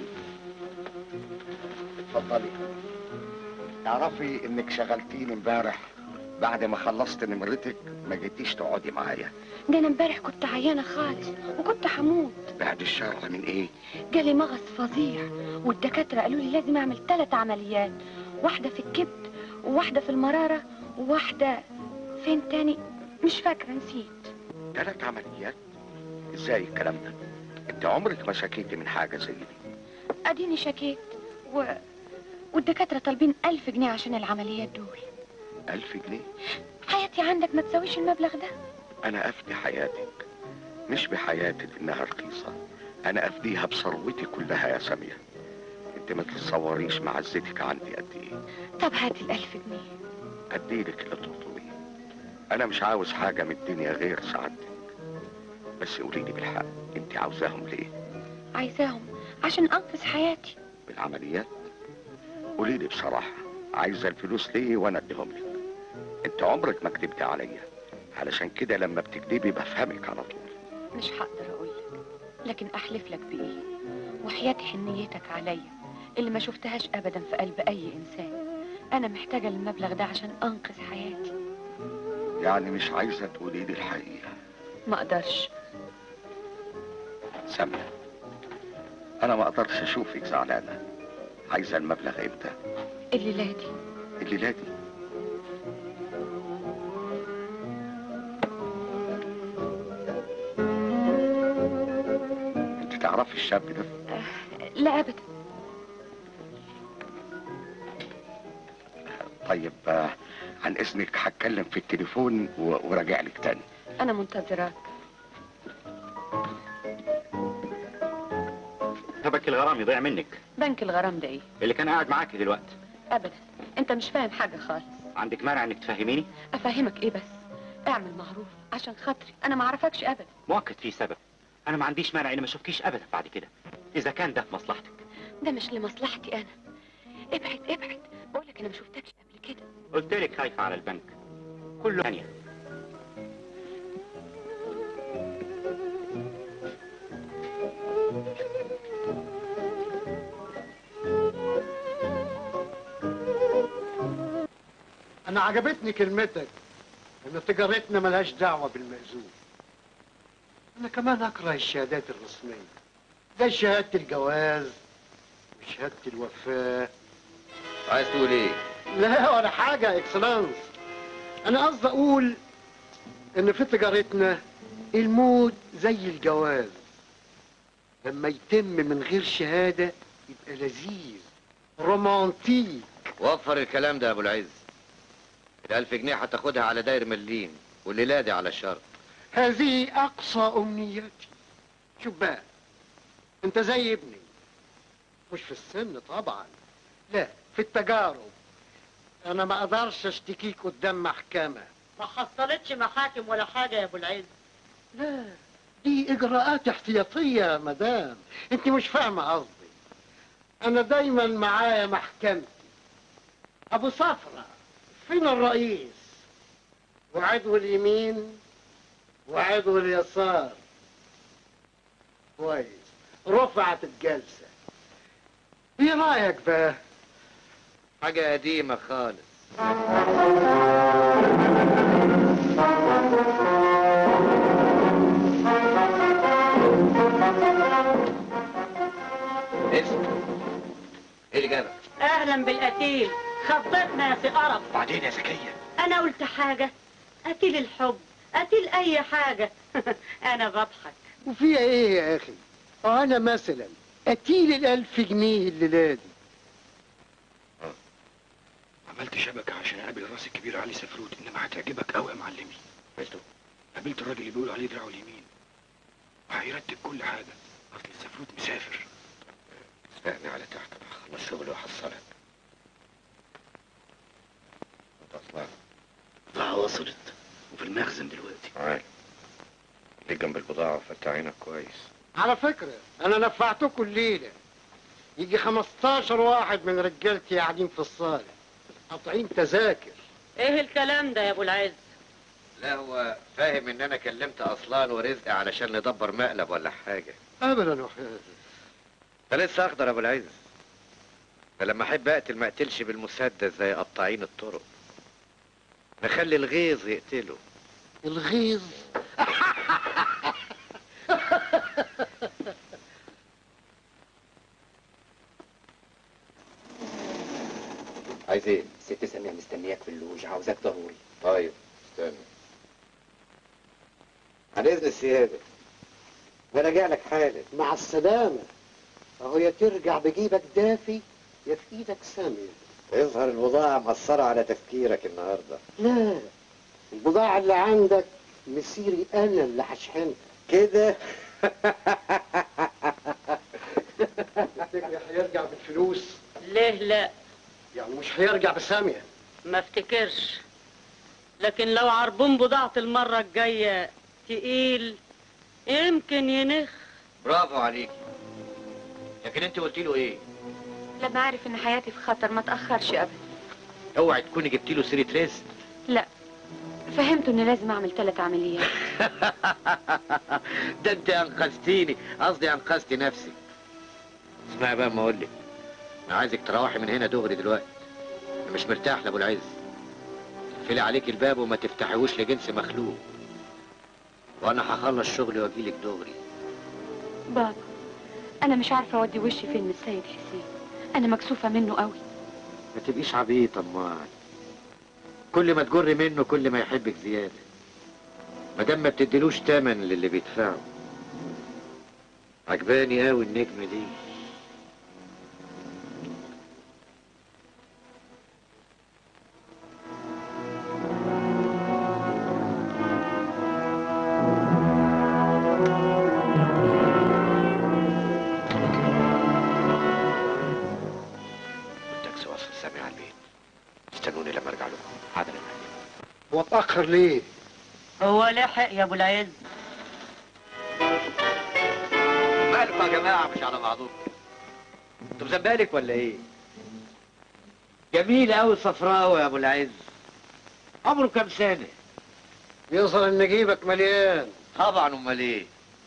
اتفضلي تعرفي انك شغلتيني امبارح بعد ما خلصت نمرتك ما جيتيش تقعدي معايا ده انا امبارح كنت عيانه خالص وكنت هموت بعد الشر من ايه جالي مغص فظيع والدكاتره قالوا لي لازم اعمل ثلاث عمليات واحده في الكبد وواحده في المراره وواحده فين تاني مش فاكره نسيت ثلاث عمليات ازاي الكلام ده انت عمرك ما شكيتي من حاجه زي دي اديني شكيت و... والدكاتره طالبين ألف جنيه عشان العمليات دول ألف جنيه حياتي عندك ما تساويش المبلغ ده انا افدي حياتك مش بحياتي انها رخيصه انا افديها بثروتي كلها يا ساميه انت ما تتصوريش معزتك عندي قد ايه طب هات الألف جنيه اديلك اللي تطلبيه انا مش عاوز حاجه من الدنيا غير سعادتك بس قولي لي بالحق انت عاوزاهم ليه عايزاهم عشان انقذ حياتي بالعمليات قولي لي بصراحه عايزه الفلوس ليه وانا اديهم لك انت عمرك ما كدبت عليا علشان كده لما بتكدبي بفهمك على طول مش هقدر اقول لك لكن احلف لك بايه وحياة حنيتك عليا اللي ما شفتهاش ابدا في قلب اي انسان انا محتاجه المبلغ ده عشان انقذ حياتي يعني مش عايزه تقولي لي الحقيقه ما اقدرش سامية انا ما اقدرش اشوفك زعلانه عايزه المبلغ امتى الليله دي الليله دي انت تعرفي الشاب ده لا ابدا طيب آه، عن اذنك هتكلم في التليفون و- وراجع لك تاني انا منتظراك هبك الغرام يضيع منك بنك الغرام ده ايه اللي كان قاعد معاكي دلوقتي ابدا انت مش فاهم حاجه خالص عندك مانع انك تفهميني افهمك ايه بس اعمل معروف عشان خاطري انا ما اعرفكش ابدا مؤكد في سبب انا ما عنديش مانع اني ما اشوفكيش ابدا بعد كده اذا كان ده في مصلحتك ده مش لمصلحتي انا ابعد ابعد بقولك انا ما شفتكش قبل كده قلت لك خايفه على البنك كله ثانيه انا عجبتني كلمتك ان تجارتنا ملهاش دعوه بالمأذون انا كمان اكره الشهادات الرسميه ده شهاده الجواز وشهاده الوفاه عايز تقول ايه لا ولا حاجه اكسلانس انا قصدي اقول ان في تجارتنا الموت زي الجواز لما يتم من غير شهاده يبقى لذيذ رومانتيك وفر الكلام ده يا ابو العز الألف جنيه هتاخدها على داير مليم والليلة دي على الشرط هذه أقصى أمنيتي شوف بقى أنت زي ابني مش في السن طبعا لا في التجارب أنا ما أقدرش أشتكيك قدام محكمة ما حصلتش محاكم ولا حاجة يا أبو العز لا دي إجراءات احتياطية يا مدام أنت مش فاهمة قصدي أنا دايما معايا محكمتي أبو صفرة فين الرئيس وعضو اليمين وعضو اليسار كويس رفعت الجلسة ايه رأيك بقى حاجة قديمة خالص اسم ايه اللي جابك؟ أهلا بالقتيل خضتنا يا سي قرف بعدين يا زكية أنا قلت حاجة قتيل الحب قتيل أي حاجة أنا بضحك وفيها ايه يا اخي انا مثلا اتيل الالف جنيه الليله دي عملت شبكة عشان اقابل الراس الكبير علي سفروت انما هتعجبك قوي يا معلمي قابلت الراجل اللي بيقولوا عليه دراعه اليمين وهيرتب كل حاجة اصل السفروت مسافر اسبقني على تحت اخلص شغل واحصلك اصلا البضاعة وصلت وفي المخزن دلوقتي عال ليه جنب البضاعة وفتح عينك كويس على فكره انا نفعتكم الليله يجي 15 واحد من رجالتي قاعدين في الصاله قاطعين تذاكر ايه الكلام ده يا ابو العز لا هو فاهم ان انا كلمت اصلان ورزق علشان ندبر مقلب ولا حاجه ابدا وحياتي ده لسه اخضر يا ابو العز ده لما احب اقتل ما اقتلش بالمسدس زي قطاعين الطرق نخلي الغيظ يقتله الغيظ عايز ايه؟ ست سامية مستنياك في اللوج عاوزاك ضروري طيب استنى عن اذن السياده ده انا جاي لك حالا مع السلامه اهو يا ترجع بجيبك دافي يا في ايدك ساميه يظهر البضاعه مأثره على تفكيرك النهارده لا البضاعه اللي عندك مسيري انا اللي هشحنها كده تفتكري هيرجع بالفلوس ليه لا يعني مش هيرجع بساميه ما افتكرش لكن لو عربون بضاعة المرة الجاية تقيل يمكن ينخ برافو عليكي لكن انت قلت له ايه؟ لما عرف ان حياتي في خطر ما تاخرش ابدا اوعي تكوني جبتي له سيره رزق لا فهمت اني لازم اعمل ثلاث عمليات ده انت انقذتيني قصدي انقذتي نفسي اسمعي بقى ما اقول لك انا عايزك تروحي من هنا دغري دلوقتي انا مش مرتاح لابو العز اقفلي عليك الباب وما تفتحيهوش لجنس مخلوق وانا هخلص شغلي واجيلك دغري بابا انا مش عارفه اودي وشي فين من السيد حسين انا مكسوفه منه قوي ما تبقيش عبيط امال كل ما تجري منه كل ما يحبك زياده ما دام ما بتديلوش تمن للي بيدفعه عجباني قوي النجمه دي والتاكسي وصل سامي على البيت استنوني لما ارجع لكم حاضر يا معلم واتاخر ليه هو لحق يا ابو العز مالكم يا جماعه مش على بعضكم انتوا مزبالك ولا ايه جميل قوي صفراوي يا ابو العز عمره كام سنه يظهر ان جيبك مليان طبعا امال ايه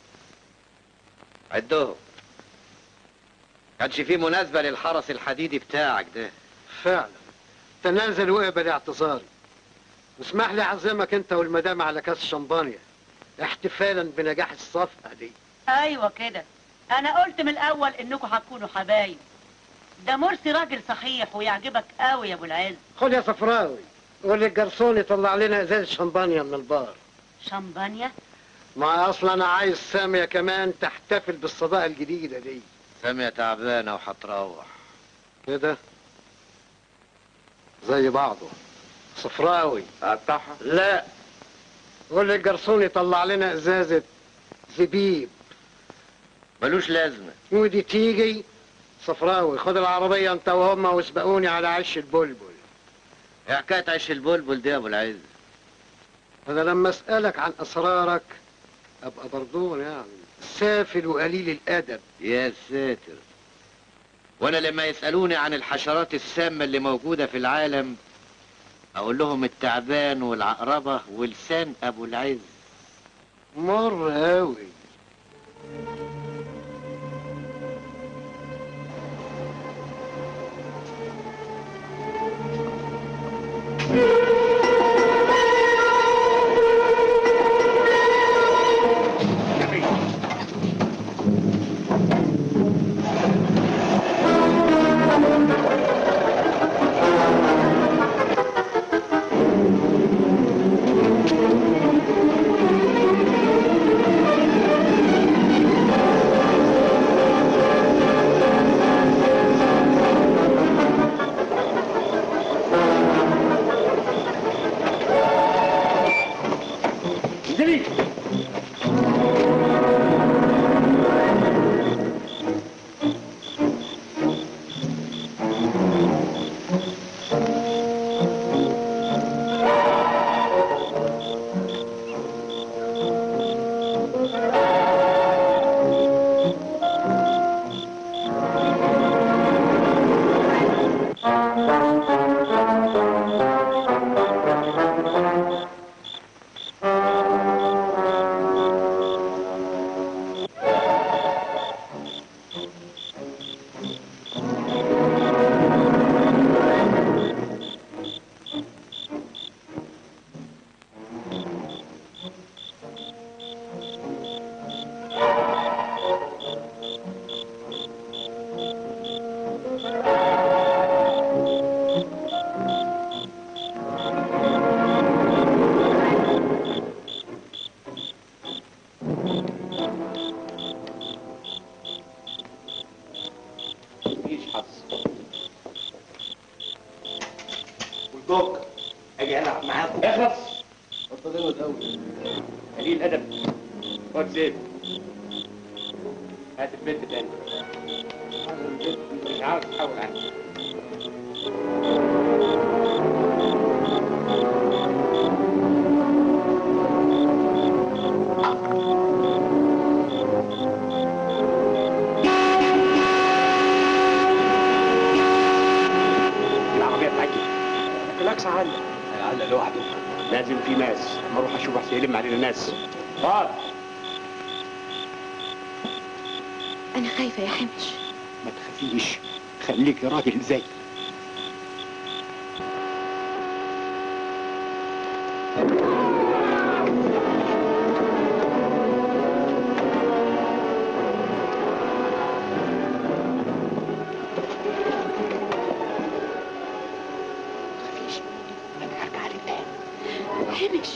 عدهم كانش في مناسبه للحرس الحديدي بتاعك ده فعلا تنازل وقبل اعتذاري واسمح لي اعزمك انت والمدام على كاس شمبانيا احتفالا بنجاح الصفقه دي ايوه كده انا قلت من الاول انكم هتكونوا حبايب ده مرسي راجل صحيح ويعجبك قوي يا ابو العز خد يا صفراوي قول للجرسون يطلع لنا ازاز شمبانيا من البار شمبانيا ما اصلا انا عايز ساميه كمان تحتفل بالصداقه الجديده دي سامية تعبانه وهتروح كده زي بعضه صفراوي اقطعها لا قول للجرسون يطلع لنا ازازه زبيب ملوش لازمه ودي تيجي صفراوي خد العربيه انت وهم واسبقوني على عش البلبل ايه حكايه عيش البلبل دي يا ابو العز انا لما اسالك عن اسرارك ابقى برضون يعني سافل وقليل الادب يا ساتر وانا لما يسالوني عن الحشرات السامه اللي موجوده في العالم اقول لهم التعبان والعقربه ولسان ابو العز مر قوي دوك اجي العب معاكم اخلص اتفضلوا الاول قليل ادب خد زيب هات البنت تاني مش عاوز تحاول عنها العربية بتاعتي بالعكس عالي على لوحده لازم في ناس ما اروح اشوف احسن يلم علينا ناس اه انا خايفه يا حمش ما تخافيش خليك راجل زي حمش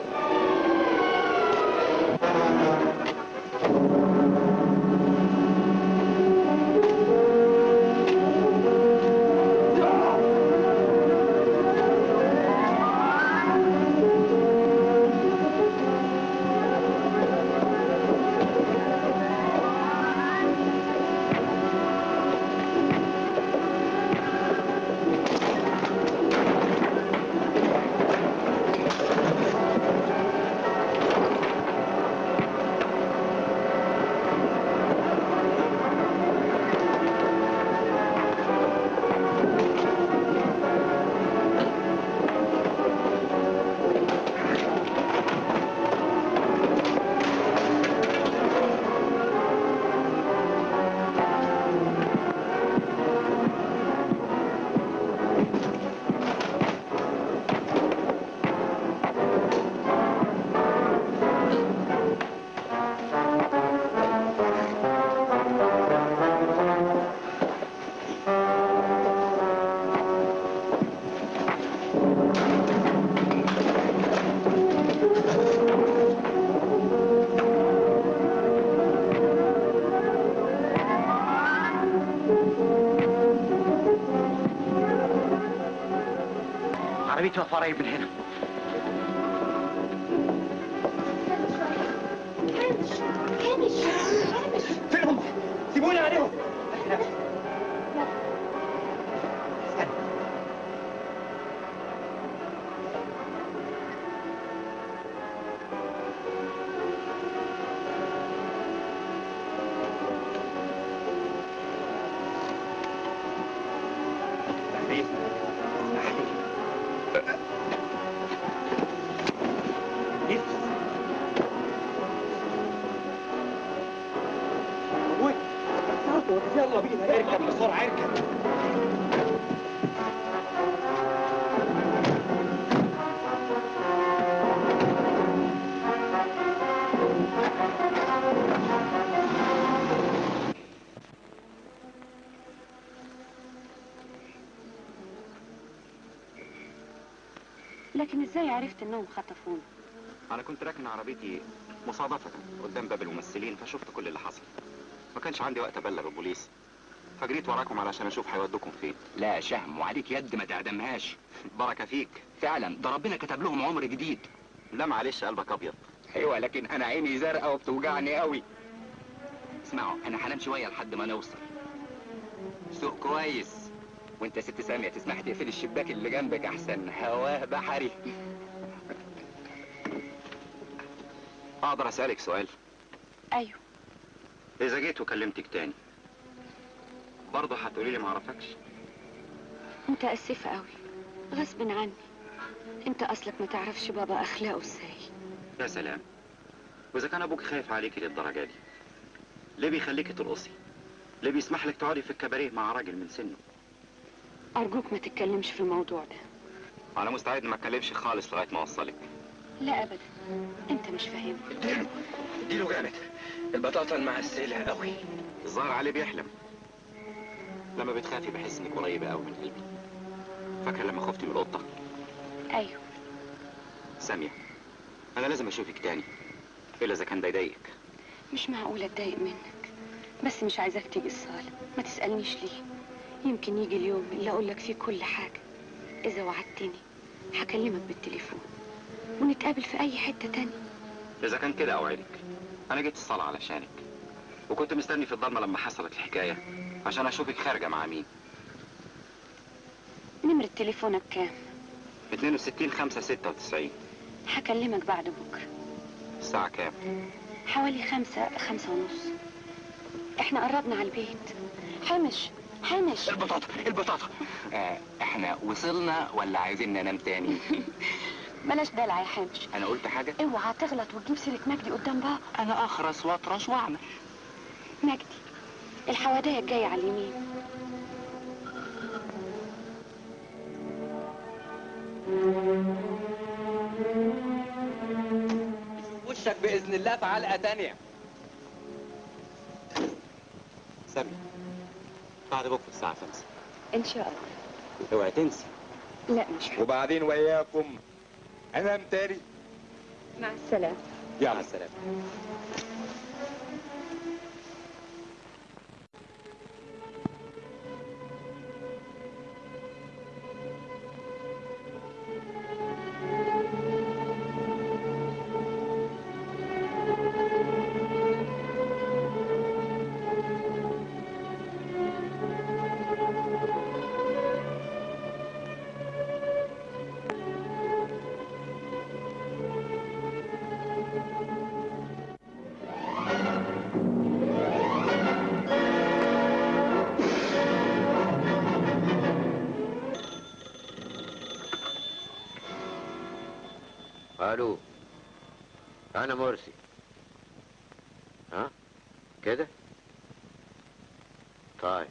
عربيتي واقفه قريب من هنا فينهم سيبوني عليهم يلا بينا اركب بسرعة اركب لكن ازاي عرفت انهم خطفونا انا كنت راكن عربيتي مصادفة قدام باب الممثلين فشفت كل اللي حصل ما كانش عندي وقت ابلغ البوليس فجريت وراكم علشان اشوف هيودوكم فين لا يا شهم وعليك يد ما تعدمهاش بركة فيك فعلا ده ربنا كتب لهم عمر جديد لا معلش قلبك ابيض ايوه لكن انا عيني زرقاء وبتوجعني قوي اسمعوا انا هنام شويه لحد ما نوصل سوق كويس وانت يا ست ساميه تسمح تقفل الشباك اللي جنبك احسن هواه بحري اقدر اسالك سؤال ايوه اذا جيت وكلمتك تاني برضه هتقولي لي ما اعرفكش متاسفه قوي غصب عني انت اصلك ما تعرفش بابا اخلاقه ازاي يا سلام واذا كان ابوك خايف عليكي للدرجه دي ليه بيخليكي ترقصي ليه بيسمح لك تقعدي في الكباريه مع راجل من سنه ارجوك ما تتكلمش في الموضوع ده انا مستعد ما اتكلمش خالص لغايه ما اوصلك لا ابدا انت مش فاهم اديله جامد البطاطا المعسله قوي الظاهر عليه بيحلم لما بتخافي بحس انك قريبه قوي من قلبي فاكره لما خفتي من القطه ايوه ساميه انا لازم اشوفك تاني الا اذا كان ده يضايقك مش معقول اتضايق منك بس مش عايزاك تيجي الصالة ما تسألنيش ليه يمكن يجي اليوم اللي اقول لك فيه كل حاجة إذا وعدتني هكلمك بالتليفون ونتقابل في أي حتة تانية اذا كان كده اوعدك انا جيت الصاله علشانك وكنت مستني في الضلمه لما حصلت الحكايه عشان اشوفك خارجه مع مين نمرة تليفونك كام 62 5 96 هكلمك بعد بكرة الساعه كام حوالي خمسة خمسة ونص احنا قربنا على البيت حمش حمش البطاطا البطاطا آه احنا وصلنا ولا عايزين ننام تاني بلاش دلع يا حمش انا قلت حاجه اوعى تغلط وتجيب سيرة مجدي قدام بابا انا اخرس واطرش واعمل مجدي الحوادية الجاية على اليمين وشك باذن الله في علقه تانية سامي بعد بكره الساعه 5 ان شاء الله اوعي تنسي لا مش حاضر. وبعدين وياكم انام تاني مع السلامة يلا مع السلامه الو انا مرسي ها كده طيب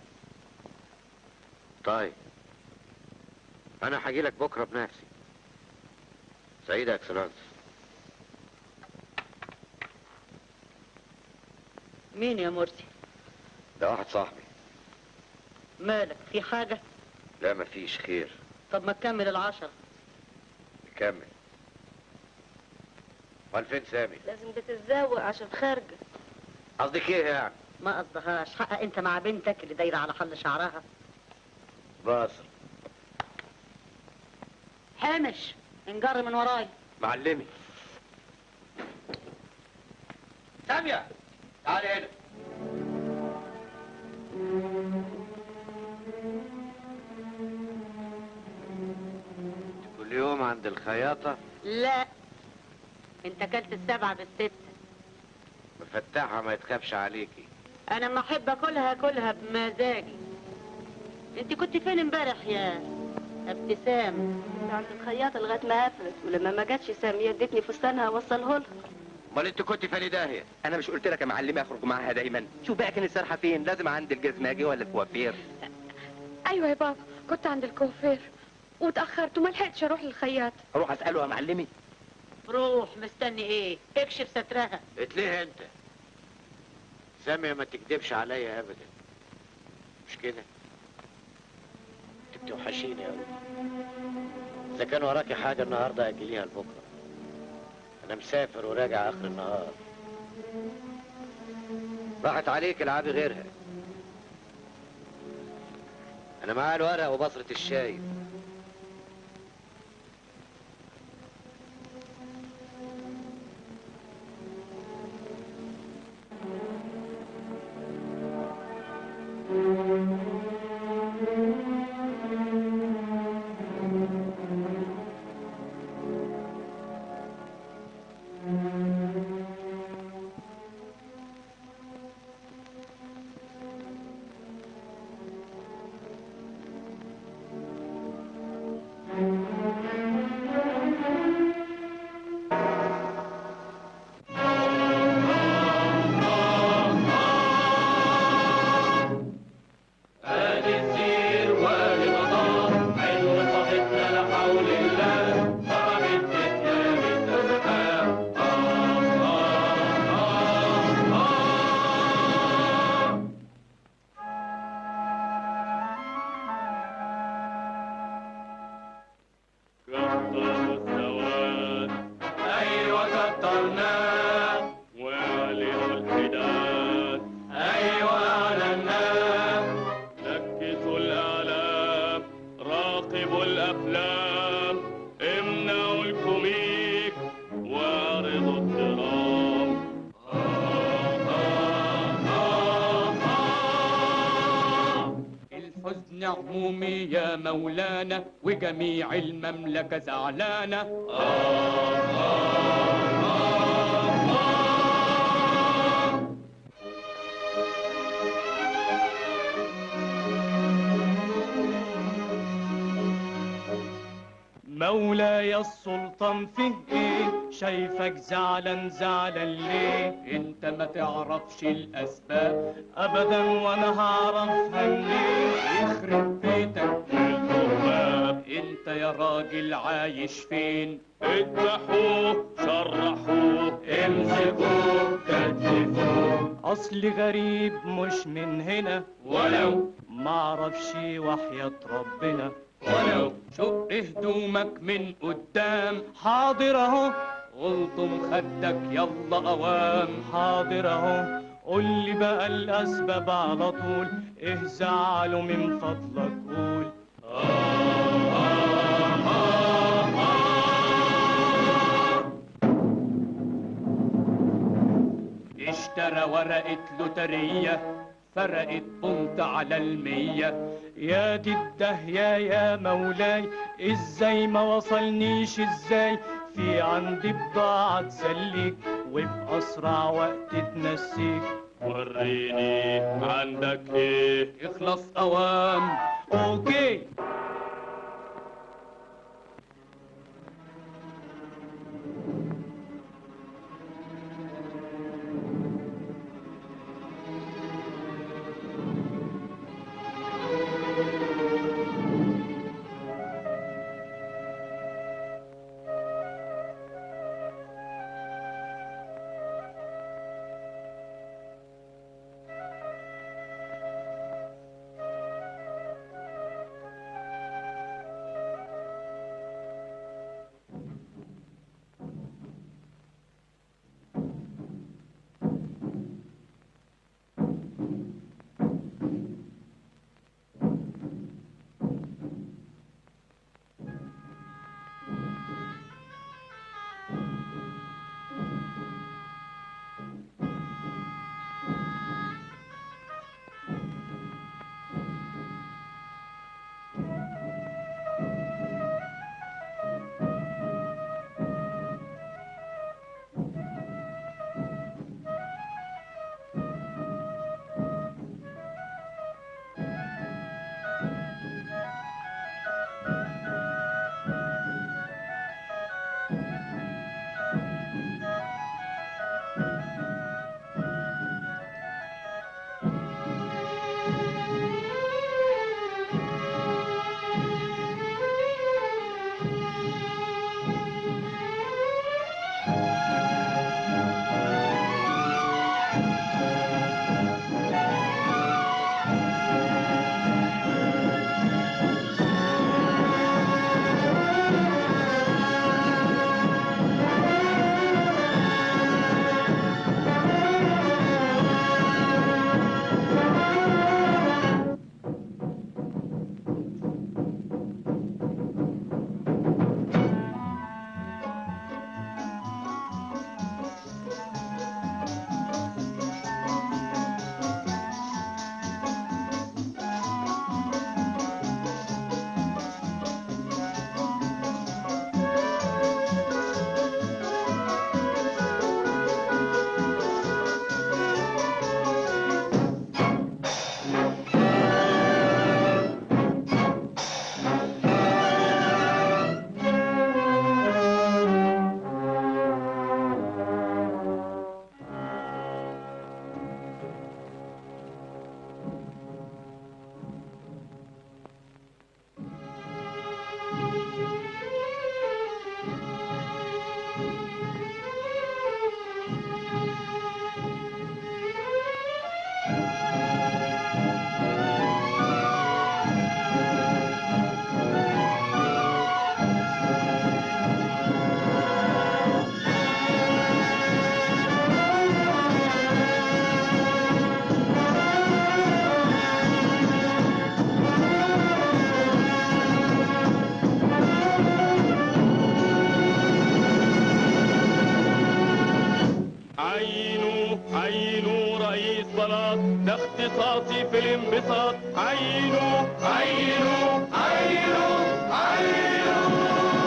طيب انا هجيلك بكره بنفسي سعيد يا اكسلانس مين يا مرسي ده واحد صاحبي مالك في حاجة لا مفيش خير طب ما تكمل العشرة نكمل امال فين سامي لازم بتتزوق عشان خارجة قصدك ايه يعني ما قصدهاش حقق انت مع بنتك اللي دايرة على حل شعرها باصر حامش انجر من وراي معلمي سامية تعالي هنا كل يوم عند الخياطة لا انت كلت السبعة بالست مفتحها ما يتخافش عليكي انا ما احب اكلها اكلها بمزاجي انت كنت فين امبارح يا ابتسام عند الخياطة لغاية ما قفلت ولما ما جاتش سامية ادتني فستانها اوصله لها امال انت كنت فاني داهيه انا مش قلت لك يا معلمي اخرج معاها دايما شوف بقى كانت سارحه فين لازم عند الجزماجي ولا الكوافير ايوه يا بابا كنت عند الكوافير وتاخرت وما لحقتش اروح للخياط اروح اساله يا معلمي روح مستني ايه اكشف سترها قلت ليه انت سامية ما تكدبش عليا ابدا مش كده انت بتوحشيني قوي اذا كان وراكي حاجه النهارده اجليها لبكره انا مسافر وراجع اخر النهار راحت عليك العبي غيرها انا معايا الورق وبصرة الشاي قومي يا مولانا وجميع المملكة زعلانة مولاي السلطان فيه ايه شايفك زعلان زعلان ليه انت ما تعرفش الاسباب ابدا وانا هعرفها منين يخرب بيتك الباب انت يا راجل عايش فين اذبحوه شرحوه امسكوه كتفوه اصل غريب مش من هنا ولو معرفش وحياة ربنا ولو شق هدومك من قدام حاضر اهو غلطم خدك يلا اوام حاضر اهو قول لي بقى الاسباب على طول ايه زعله من فضلك قول اشترى ورقة لوترية فرقت بنت على المية يا دي الدهية يا مولاي ازاي ما وصلنيش ازاي في عندي بضاعة تسليك وبأسرع وقت تنسيك وريني عندك ايه اخلص اوام اوكي اختصاصي في الانبساط عينه عينه عينه عينه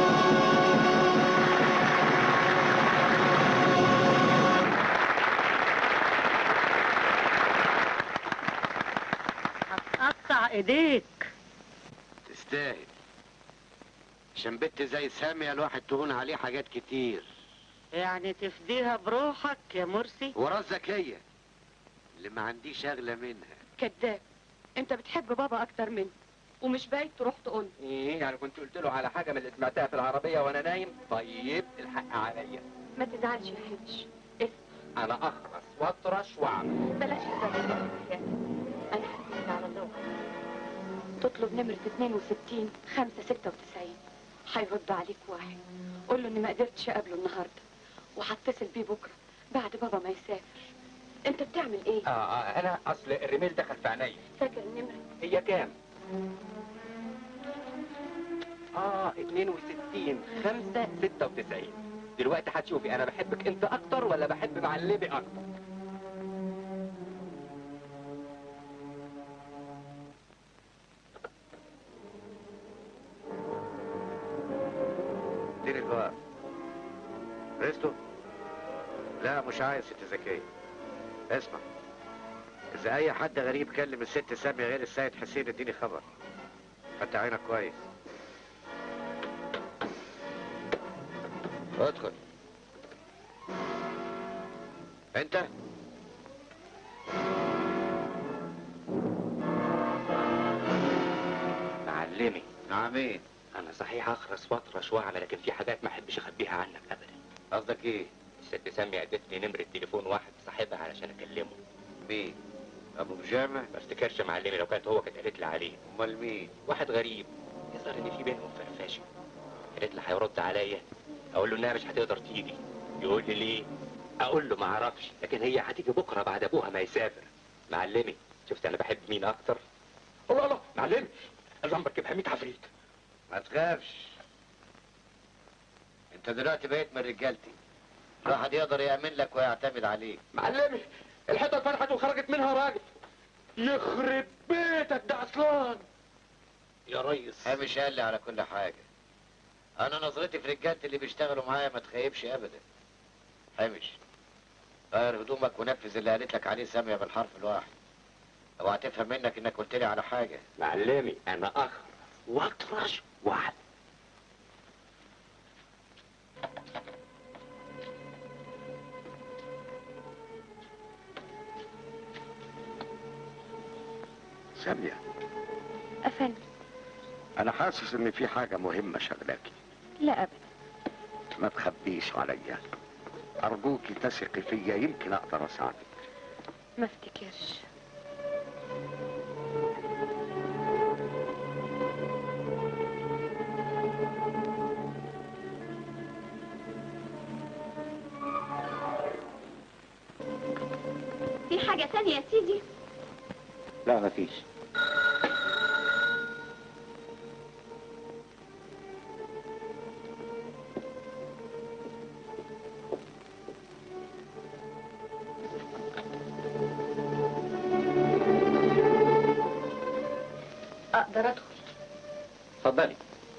هتقطع ايديك تستاهل عشان بنت زي سامية الواحد تهون عليه حاجات كتير يعني تفديها بروحك يا مرسي وراس ذكية اللي ما عنديش أغلى منها كذاب انت بتحب بابا اكتر مني ومش بايت تروح تقول ايه يعني كنت قلت له على حاجه من اللي سمعتها في العربيه وانا نايم طيب الحق عليا ما تزعلش يا حبش انا اخرس واطرش واعمل بلاش الزعل ده يا انا هحكي على الله تطلب نمرة 62 5 96 هيرد عليك واحد قول له اني ما قدرتش اقابله النهارده وهتصل بيه بكره بعد بابا ما يسافر انت بتعمل ايه؟ اه, آه انا اصل الريميل دخل في عينيا فاكر النمرة؟ هي كام اه 62 5 96 دلوقتي هتشوفي انا بحبك انت اكتر ولا بحب معلمي اكتر اديني الجواب ريستو لا مش عايز ست زكية اسمع اذا اي حد غريب كلم الست سامية غير السيد حسين اديني خبر فتح عينك كويس ادخل انت معلمي نعم ايه انا صحيح اخرس واطرش واعمى لكن في حاجات ما احبش اخبيها عنك ابدا قصدك ايه الست سامية ادتني نمرة تليفون واحد صاحبها علشان اكلمه مين ابو بجامع ما افتكرش معلمي لو كانت هو كانت قالت لي عليه امال مين واحد غريب يظهر ان في بينهم فرفشه قالت لي هيرد عليا اقول له انها مش هتقدر تيجي يقول لي ليه اقول له ما اعرفش لكن هي هتيجي بكره بعد ابوها ما يسافر معلمي شفت انا بحب مين اكتر الله الله معلمي جنبك يبقى 100 عفريت ما تخافش انت دلوقتي بقيت من رجالتي الواحد يقدر يأمن لك ويعتمد عليك معلمي الحيطه اتفتحت وخرجت منها راجل يخرب بيتك ده اصلان يا ريس هامش قال لي على كل حاجة أنا نظرتي في رجالتي اللي بيشتغلوا معايا ما تخيبش أبدا هامش غير هدومك ونفذ اللي قالت لك عليه سامية بالحرف الواحد اوعى تفهم منك انك قلت لي على حاجة معلمي انا اخر واطرش واحد سامية افندم أنا حاسس إن في حاجة مهمة شغلاكي لا ابدا ما تخبيش عليا أرجوكي تثقي فيا يمكن أقدر أساعدك ما افتكرش في حاجة تانية يا سيدي لا مفيش اقدر ادخل اتفضلي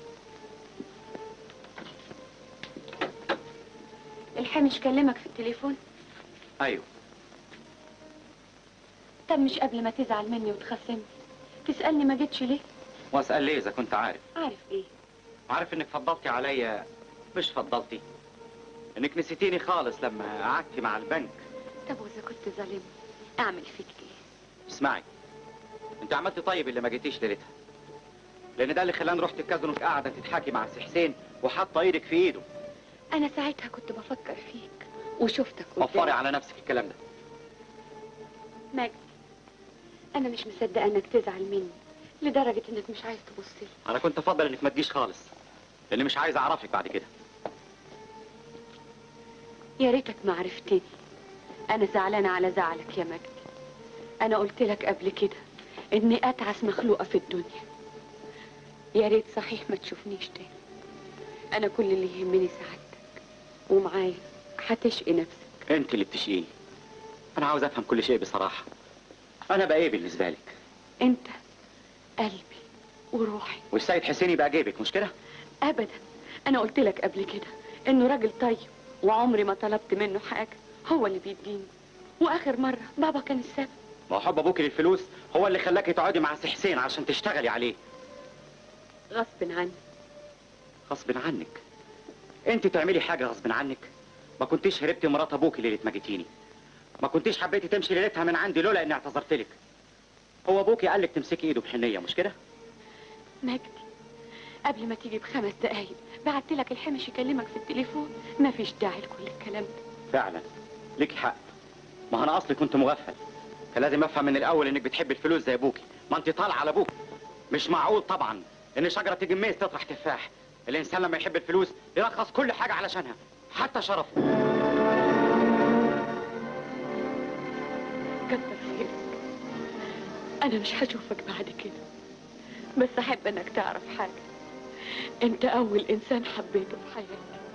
الحامش كلمك في التليفون ايوه طب مش قبل ما تزعل مني وتخاصمني تسألني ما جيتش ليه واسال ليه اذا كنت عارف عارف ايه عارف انك فضلتي عليا مش فضلتي انك نسيتيني خالص لما قعدتي مع البنك طب واذا كنت ظالمني اعمل فيك ايه اسمعي انت عملتي طيب اللي ما جيتيش ليلتها لان ده اللي خلاني رحت الكازينو قاعده تضحكي مع سي حسين وحاطه ايدك في ايده انا ساعتها كنت بفكر فيك وشفتك وفري قدامي على نفسك الكلام ده مجدي انا مش مصدقه انك تزعل مني لدرجه انك مش عايز تبص لي انا كنت افضل انك ما تجيش خالص لاني مش عايز اعرفك بعد كده يا ريتك ما عرفتني انا زعلانه على زعلك يا مجدي انا قلت لك قبل كده اني اتعس مخلوقه في الدنيا يا ريت صحيح ما تشوفنيش تاني انا كل اللي يهمني سعادتك ومعايا هتشقي نفسك انت اللي بتشقيني انا عاوز افهم كل شيء بصراحه انا بقى ايه بالنسبه لك انت قلبي وروحي والسيد حسين يبقى جيبك مش كده ابدا انا قلت لك قبل كده انه راجل طيب وعمري ما طلبت منه حاجه هو اللي بيديني واخر مره بابا كان السبب ما هو حب ابوك للفلوس هو اللي خلاكي تقعدي مع سي حسين عشان تشتغلي عليه غصب عني غصب عنك انت تعملي حاجه غصب عنك ما كنتيش هربتي مرات ابوكي ليله ما جيتيني ما كنتيش حبيتي تمشي ليلتها من عندي لولا اني اعتذرت لك هو ابوكي قال لك تمسكي ايده بحنيه مش كده مجدي قبل ما تيجي بخمس دقايق بعت لك الحمش يكلمك في التليفون ما فيش داعي لكل الكلام ده فعلا ليكي حق ما انا اصلي كنت مغفل كان لازم افهم من الاول انك بتحبي الفلوس زي ابوكي ما انت طالعه على ابوك مش معقول طبعا ان شجره تجميز تطرح تفاح الانسان لما يحب الفلوس يرخص كل حاجه علشانها حتى شرفه كتر خيرك انا مش هشوفك بعد كده بس احب انك تعرف حاجه انت اول انسان حبيته في حياتي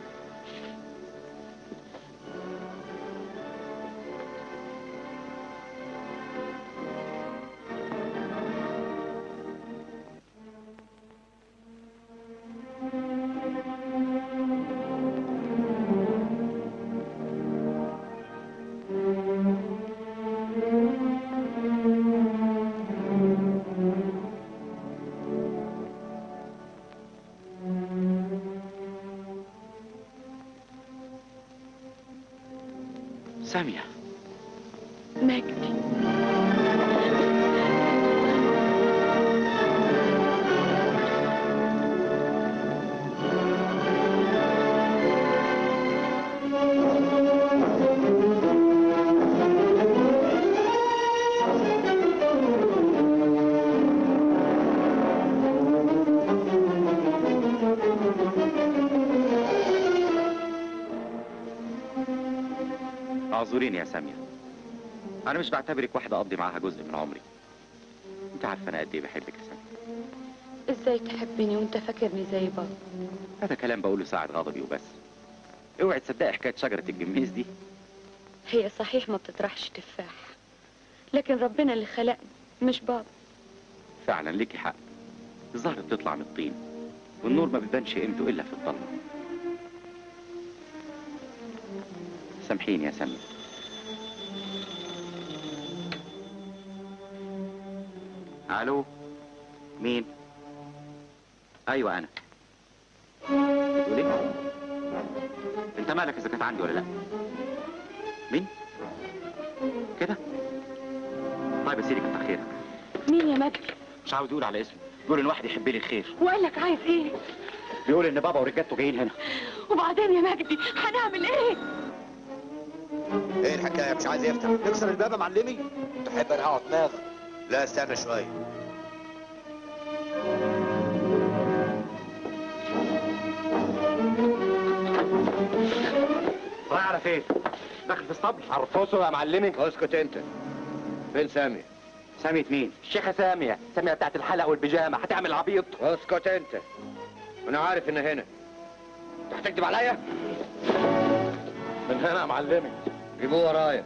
ساميه مجدي اعذريني يا ساميه انا مش بعتبرك واحده اقضي معاها جزء من عمري انت عارفه انا قد ايه بحبك يا ساميه ازاي تحبني وانت فاكرني زي بابا هذا كلام بقوله ساعه غضبي وبس اوعي تصدقي حكايه شجره الجميز دي هي صحيح ما بتطرحش تفاح لكن ربنا اللي خلقني مش بابا فعلا ليكي حق الزهر بتطلع من الطين والنور ما بيبانش قيمته الا في الضلمه سامحيني يا ساميه الو مين ايوه انا بتقول ايه انت مالك اذا كانت عندي ولا لا مين كده طيب يا سيدي كتر خيرك مين يا مجدي مش عاوز يقول على اسمه بيقول ان واحد يحب لي الخير وقال لك عايز ايه بيقول ان بابا ورجالته جايين هنا وبعدين يا مجدي هنعمل ايه ايه الحكايه مش عايز يفتح نكسر الباب يا معلمي تحب ارقعه دماغ لا استنى شويه رايح على فين داخل في الصبر عرفوسه يا معلمي اسكت انت فين سامي سامية مين الشيخة سامية سامية بتاعت الحلقة والبيجامة هتعمل عبيط اسكت انت انا عارف ان هنا انت هتكذب عليا من هنا يا معلمي جيبوه ورايا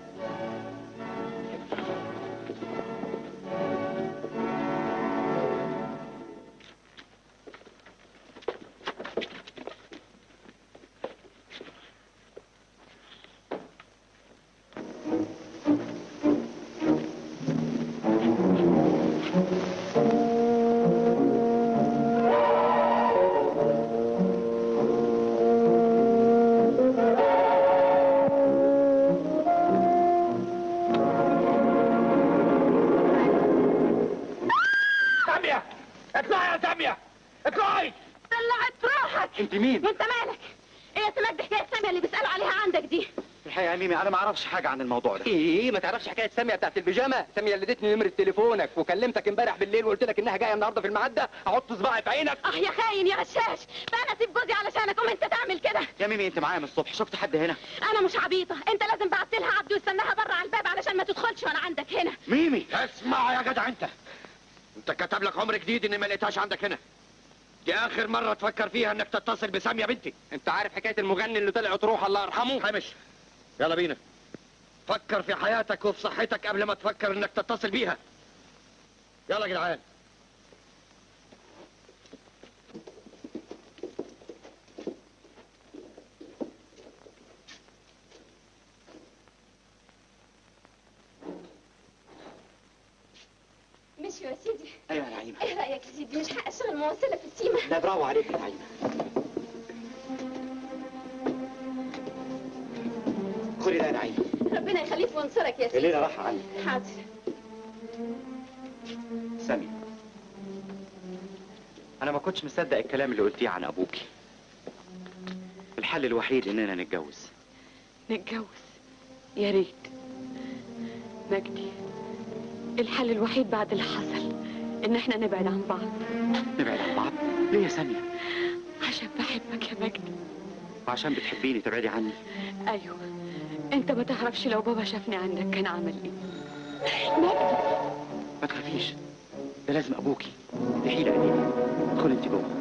سامية اطلعي يا سامية اطلعي طلعت روحك انت مين وانت مالك ايه يا سمعت حكايه ساميه اللي بيسالوا عليها عندك دي الحقيقه يا ميمي انا ما اعرفش حاجه عن الموضوع ده ايه ما تعرفش حكايه ساميه بتاعت البيجامه ساميه اللي ادتني نمره تليفونك وكلمتك امبارح بالليل وقلت لك انها جايه النهارده في الميعاد ده احط صباعي في عينك اه يا خاين يا غشاش بقى انا اسيب جوزي علشانك قوم انت تعمل كده يا ميمي انت معايا من الصبح شفت حد هنا انا مش عبيطه انت لازم بعت لها عبد واستناها بره على الباب علشان ما تدخلش وانا عندك هنا ميمي اسمع يا جدع انت انت كتب لك عمر جديد اني ما لقيتهاش عندك هنا دي اخر مره تفكر فيها انك تتصل بساميه بنتي انت عارف حكايه المغني اللي طلع تروح الله يرحمه حمش يلا بينا فكر في حياتك وفي صحتك قبل ما تفكر انك تتصل بيها يلا يا جدعان مشي يا سيدي ايوه يا نعيمه ايه رايك يا سيدي مش حق اشتغل موصله في السيما لا برافو عليك يا نعيمه خدي ده يا نعيمه ربنا يخليك وينصرك يا سيدي الليله راحه عني حاضر سامي انا ما كنتش مصدق الكلام اللي قلتيه عن ابوكي الحل الوحيد اننا نتجوز نتجوز يا ريت مجدي الحل الوحيد بعد اللي حصل ان احنا نبعد عن بعض نبعد عن بعض ليه يا ساميه عشان بحبك يا مجدي وعشان بتحبيني تبعدي عني ايوه انت ما تعرفش لو بابا شافني عندك كان عمل ايه ما تخافيش ده لازم ابوكي دي حيله قديمه ادخلي انت جوه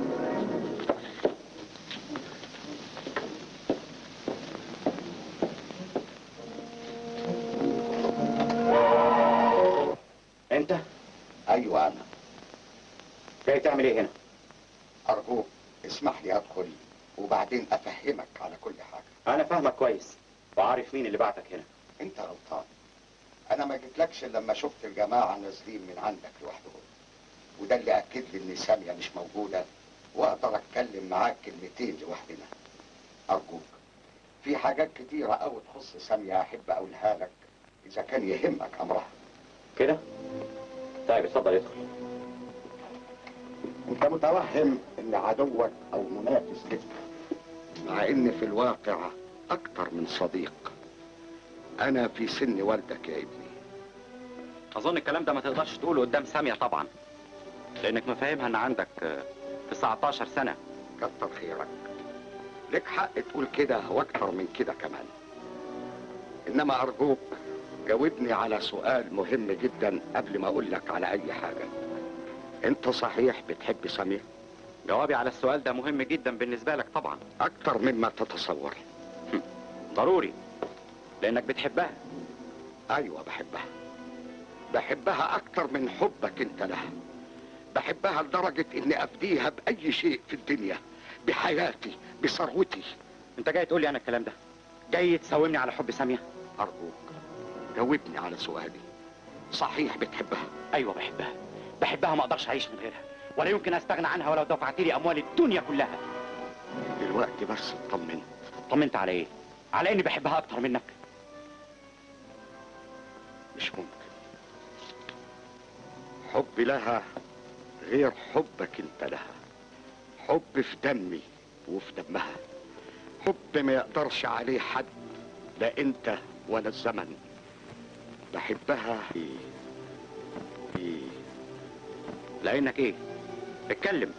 انت ايوه انا جاي تعمل ايه هنا ارجوك اسمح لي ادخل وبعدين افهمك على كل حاجه انا فاهمك كويس وعارف مين اللي بعتك هنا انت غلطان انا ما جيتلكش لما شفت الجماعه نازلين من عندك لوحدهم وده اللي اكد لي ان ساميه مش موجوده واقدر اتكلم معاك كلمتين لوحدنا ارجوك في حاجات كتيره قوي تخص ساميه احب اقولها لك اذا كان يهمك امرها كده طيب اتفضل ادخل انت متوهم ان عدوك او منافس لك مع ان في الواقع اكتر من صديق انا في سن والدك يا ابني اظن الكلام ده ما تقدرش تقوله قدام ساميه طبعا لانك مفاهمها ان عندك آه، 19 سنه كتر خيرك لك حق تقول كده واكتر من كده كمان انما ارجوك جاوبني على سؤال مهم جدا قبل ما اقول لك على اي حاجه انت صحيح بتحب ساميه جوابي على السؤال ده مهم جدا بالنسبه لك طبعا اكتر مما تتصور ضروري لانك بتحبها ايوه بحبها بحبها اكتر من حبك انت لها بحبها لدرجه اني افديها باي شيء في الدنيا بحياتي بثروتي انت جاي تقول لي انا الكلام ده جاي تساومني على حب ساميه ارجوك جاوبني على سؤالي صحيح بتحبها ايوه بحبها بحبها ما اقدرش اعيش من غيرها ولا يمكن استغنى عنها ولو دفعت لي اموال الدنيا كلها دلوقتي بس اطمنت طمنت على ايه على اني بحبها اكتر منك مش ممكن حبي لها غير حبك انت لها حب في دمي وفي دمها حب ما يقدرش عليه حد لا انت ولا الزمن بحبها ايه ايه لانك ايه اتكلم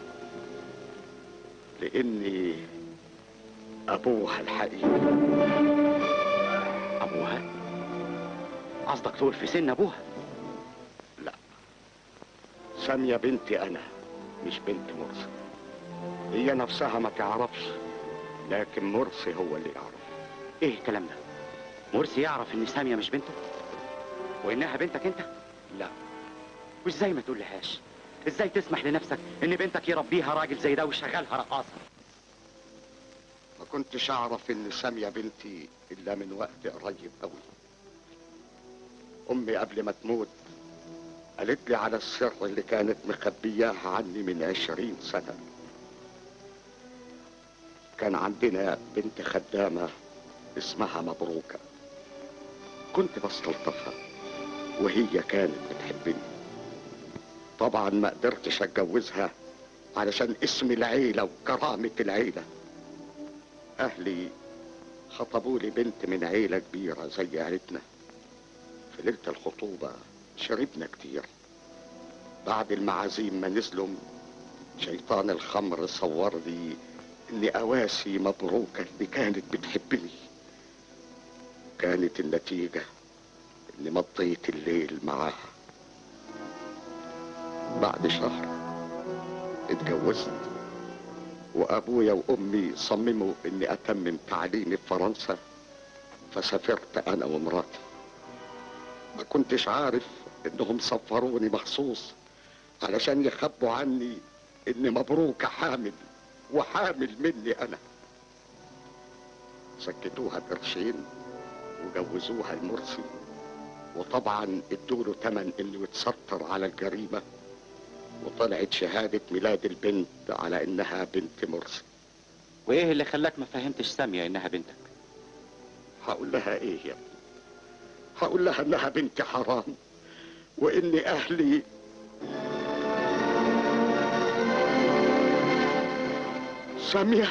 لاني ابوها الحقيقي ابوها قصدك تقول في سن ابوها لا سامية بنتي انا مش بنت مرسي هي نفسها ما تعرفش لكن مرسي هو اللي يعرف ايه الكلام ده مرسي يعرف ان ساميه مش بنته وانها بنتك انت لا وازاي ما تقولهاش ازاي تسمح لنفسك ان بنتك يربيها راجل زي ده ويشغلها رقاصه ما كنتش اعرف ان سامية بنتي الا من وقت قريب قوي امي قبل ما تموت قالت لي على السر اللي كانت مخبياه عني من عشرين سنة كان عندنا بنت خدامة اسمها مبروكة كنت بستلطفها وهي كانت بتحبني طبعا ما قدرتش اتجوزها علشان اسم العيلة وكرامة العيلة اهلي خطبوا لي بنت من عيلة كبيرة زي عيلتنا في ليلة الخطوبة شربنا كتير بعد المعازيم ما نزلوا شيطان الخمر صور لي اني اواسي مبروكة اللي كانت بتحبني كانت النتيجة اني مضيت الليل معاها بعد شهر اتجوزت وابويا وامي صمموا اني اتمم تعليمي في فرنسا فسافرت انا ومراتي ما كنتش عارف انهم صفروني مخصوص علشان يخبوا عني ان مبروكة حامل وحامل مني انا سكتوها بقرشين وجوزوها المرسي وطبعا ادوله تمن انه يتستر على الجريمة وطلعت شهادة ميلاد البنت على انها بنت مرسي وايه اللي خلاك ما فهمتش ساميه انها بنتك هقول لها ايه يا ابني هقول لها انها بنت حرام وان اهلي سامية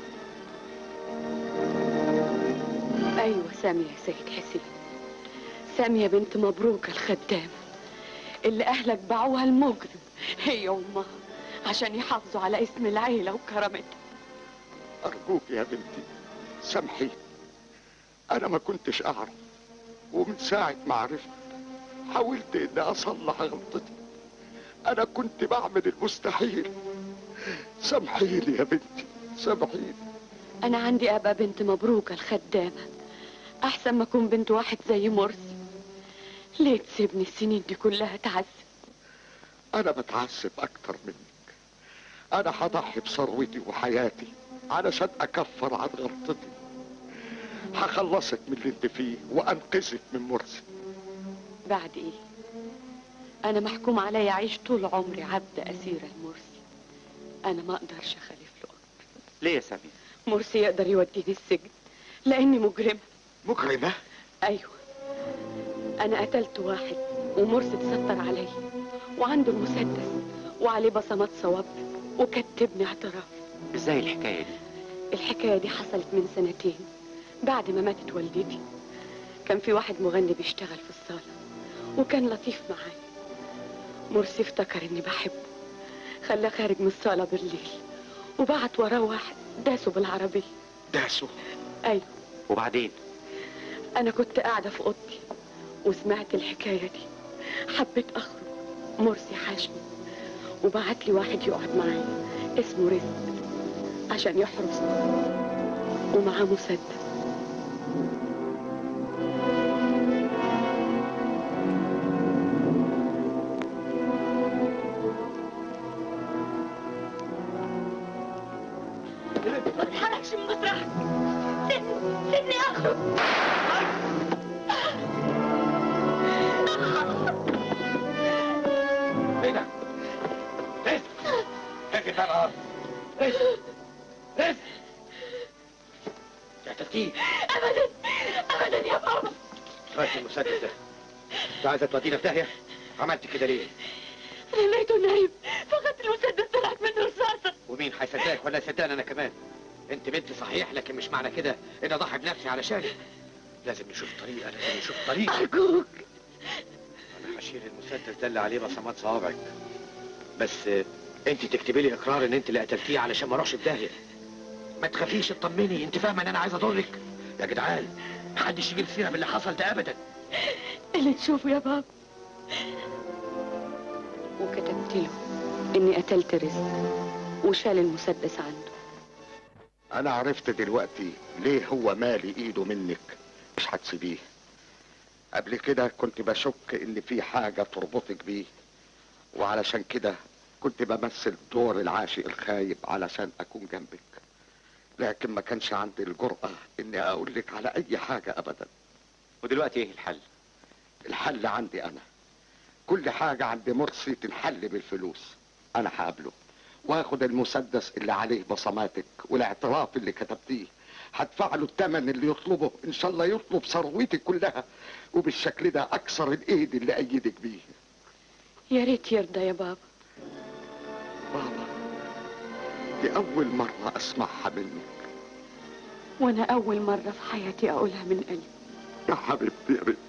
ايوه سامية يا سيد حسين سامية بنت مبروك الخدامة اللي اهلك باعوها المجرم هي وامها عشان يحافظوا على اسم العيلة وكرامتها ارجوك يا بنتي سامحي انا ما كنتش اعرف ومن ساعة ما عرفت حاولت اني اصلح غلطتي انا كنت بعمل المستحيل سامحيني يا بنتي سامحيني انا عندي ابقى بنت مبروك الخدامة احسن ما اكون بنت واحد زي مرسي ليه تسيبني السنين دي كلها تعذب انا بتعذب اكتر منك انا هضحي بثروتي وحياتي علشان اكفر عن غلطتي هخلصك من اللي انت فيه وانقذك من مرسي بعد ايه انا محكوم عليا اعيش طول عمري عبد اسير المرسي انا ما اقدرش اخالف له ليه يا ساميه مرسي يقدر يوديني السجن لاني مجرمه مجرمه ايوه انا قتلت واحد ومرسي اتستر عليا وعنده المسدس وعليه بصمات صواب وكتبني اعتراف ازاي الحكايه دي الحكايه دي حصلت من سنتين بعد ما ماتت والدتي كان في واحد مغني بيشتغل في الصاله وكان لطيف معايا مرسي افتكر اني بحبه خلاه خارج من الصاله بالليل وبعت وراه واحد داسه بالعربيه داسه ايوه وبعدين انا كنت قاعده في اوضتي وسمعت الحكايه دي حبيت اخرج مرسي حاشني وبعت لي واحد يقعد معايا اسمه رزق عشان يحرسني ومعاه مسدس ما تتحركش من مطرحك سيبني سيبني اخرج ايه ده؟ رزق اقفل باب الارض رزق رزق يا تفكير ابدا ابدا يا بابا هات المسدس ده انت عايزه تودينا في داهيه عملت كده ليه؟ انا لقيته نايم فقدت المسدس طلعت منه رصاصه ومين هيصدقك ولا يصدقني انا كمان انت بنت صحيح لكن مش معنى كده ان اضحي بنفسي علشانك لازم نشوف طريقه لازم نشوف طريقه ارجوك انا هشيل المسدس ده اللي عليه بصمات صوابعك بس آه، انت تكتبي لي اقرار ان انت اللي قتلتيه علشان ما اروحش في داهيه ما تخافيش اطمني انت فاهمه ان انا عايز اضرك يا جدعان محدش يجيب سيره باللي حصل ده ابدا اللي تشوفه يا بابا وكتبت له اني قتلت رزق وشال المسدس عنده انا عرفت دلوقتي ليه هو مالي ايده منك مش هتسيبيه قبل كده كنت بشك ان في حاجة تربطك بيه وعلشان كده كنت بمثل دور العاشق الخايب علشان اكون جنبك لكن ما كانش عندي الجرأة اني اقول لك على اي حاجة ابدا ودلوقتي ايه الحل الحل عندي انا كل حاجة عند مرسي تنحل بالفلوس انا هقابله واخد المسدس اللي عليه بصماتك والاعتراف اللي كتبتيه هدفع له الثمن اللي يطلبه ان شاء الله يطلب ثروتي كلها وبالشكل ده اكسر الايد اللي ايدك بيه يا ريت يرضى يا بابا بابا دي اول مرة اسمعها منك وانا اول مرة في حياتي اقولها من قلبي يا حبيبتي يا بنتي